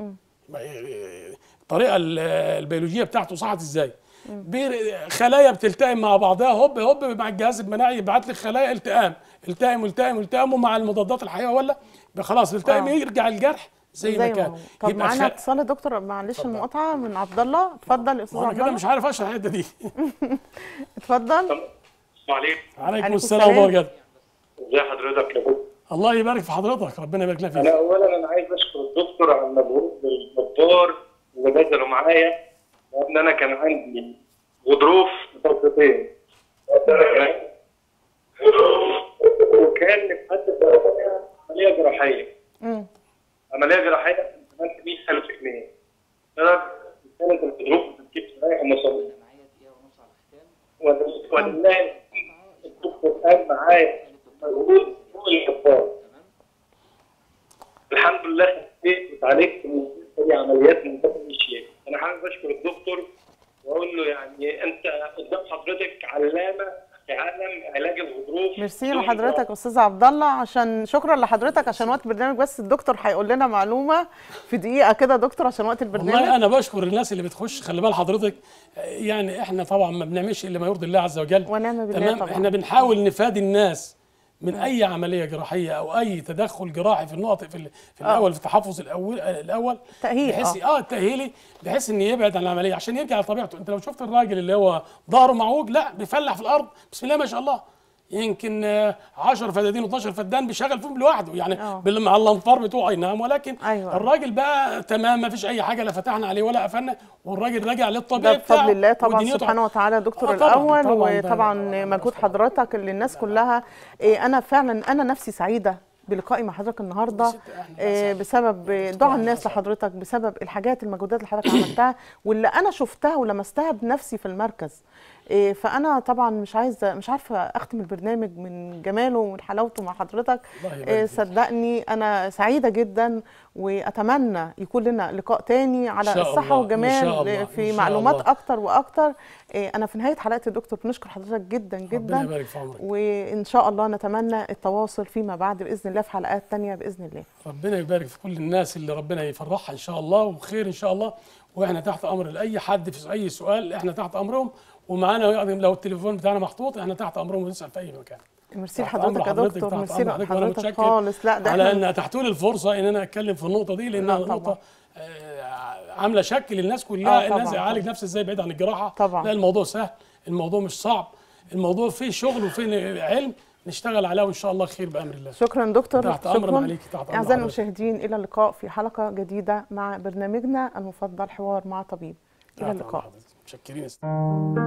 الطريقه ال- البيولوجيه بتاعته صحت ازاي بي- خلايا بتلتئم مع بعضها هوب هوب مع الجهاز المناعي يبعت لك خلايا التئام التئم التئم التئم ومع المضادات الحيويه ولا خلاص التئم آه. يرجع الجرح زي, زي ما ما كان هو طب يبقى معانا خ- اتصال يا دكتور معلش المقاطعه من عبد الله اتفضل يا استاذ وانا عبد كده الله مش عارف اشرح الحته دي اتفضل السلام عليكم عليكم عليكم السلام السلام. ورحمه الله وبركاته ازي حضرتك يا دكتور الله يبارك في حضرتك ربنا يبارك لك انا فيك اولا انا عايز اشكر الدكتور على المجهود الجبار اللي بذله معايا لان انا كان عندي غضروف في فترتين وكان لحد عمليه جراحيه مم. عمليه جراحيه كانت 100000 جنيه سبب كانت الغضروف بتجيب رايحه مصاريف ولله الدكتور قال معايا مجهود فوق الجبار الحمد لله خفيت واتعالجت من دي عمليات من فتره مشيت انا حابب اشكر الدكتور واقول له يعني انت قدام حضرتك علامه في عالم علاج الغضروف ميرسي لحضرتك استاذ عبد الله عشان شكرا لحضرتك عشان وقت البرنامج بس الدكتور هيقول لنا معلومه في دقيقه كده يا دكتور عشان وقت البرنامج والله انا بشكر الناس اللي بتخش خلي بال حضرتك يعني احنا طبعا ما بنعملش الا ما يرضي الله عز وجل ونعم بالله تمام طبعا. احنا بنحاول نفادي الناس من اي عمليه جراحيه او اي تدخل جراحي في النقط في, ال- في الاول في التحفظ الاول الاول تأهيل، بحيث آه. اه التاهيلي بحيث ان يبعد عن العمليه عشان يرجع لطبيعته انت لو شفت الراجل اللي هو ظهره معوج لا بيفلح في الارض بسم الله ما شاء الله يمكن آه، 10 فدادين و12 فدان بيشغل فيهم لوحده يعني آه. بال- مع الانفار بتوعه اي نعم ولكن أيوة. الراجل بقى تمام ما فيش اي حاجه لا فتحنا عليه ولا قفلنا والراجل راجع ده للطبيعي بفضل بتاعه الله طبعا ودنيته. سبحانه وتعالى دكتور آه طبعاً، الاول طبعاً ده- وطبعا مجهود حضرتك اللي الناس كلها إيه انا فعلا انا نفسي سعيده بلقائي مع حضرتك النهارده إيه بسبب دعاء الناس لحضرتك بسبب الحاجات المجهودات اللي حضرتك عملتها واللي انا شفتها ولمستها بنفسي في المركز إيه فانا طبعا مش عايزه مش عارفه اختم البرنامج من جماله ومن حلاوته مع حضرتك الله يبارك إيه فيك. صدقني انا سعيده جدا واتمنى يكون لنا لقاء تاني على إن شاء الصحه الله، إن والجمال شاء الله، إن في شاء معلومات الله. اكتر واكتر إيه، انا في نهايه حلقه الدكتور بنشكر حضرتك جدا ربنا جدا يبارك في عمرك وان شاء الله نتمنى التواصل فيما بعد باذن الله في حلقات تانية باذن الله ربنا يبارك في كل الناس اللي ربنا يفرحها ان شاء الله وخير ان شاء الله واحنا تحت امر لاي حد في اي سؤال احنا تحت امرهم ومعانا يعني لو التليفون بتاعنا محطوط احنا تحت امرهم ونسال في اي مكان ميرسي تحت أمر لحضرتك يا حضرتك، دكتور تحت ميرسي أمر حضرتك، وأنا لحضرتك متشكر خالص لا ده على احنا ان اتحتوا لي الفرصه ان انا اتكلم في النقطه دي لانها لا طبعاً. نقطه آه، عامله شك للناس كلها آه، طبعاً، الناس يعالج طبعاً. نفسه ازاي بعيد عن الجراحه طبعاً. لا الموضوع سهل الموضوع مش صعب الموضوع فيه شغل وفيه علم نشتغل عليه وان شاء الله خير بامر الله شكرا دكتور تحت أمر شكرا معاليك، تحت أمر اعزائي حضرتك. المشاهدين الى اللقاء في حلقه جديده مع برنامجنا المفضل حوار مع طبيب الى تحت أمر اللقاء حضرتك. متشكرين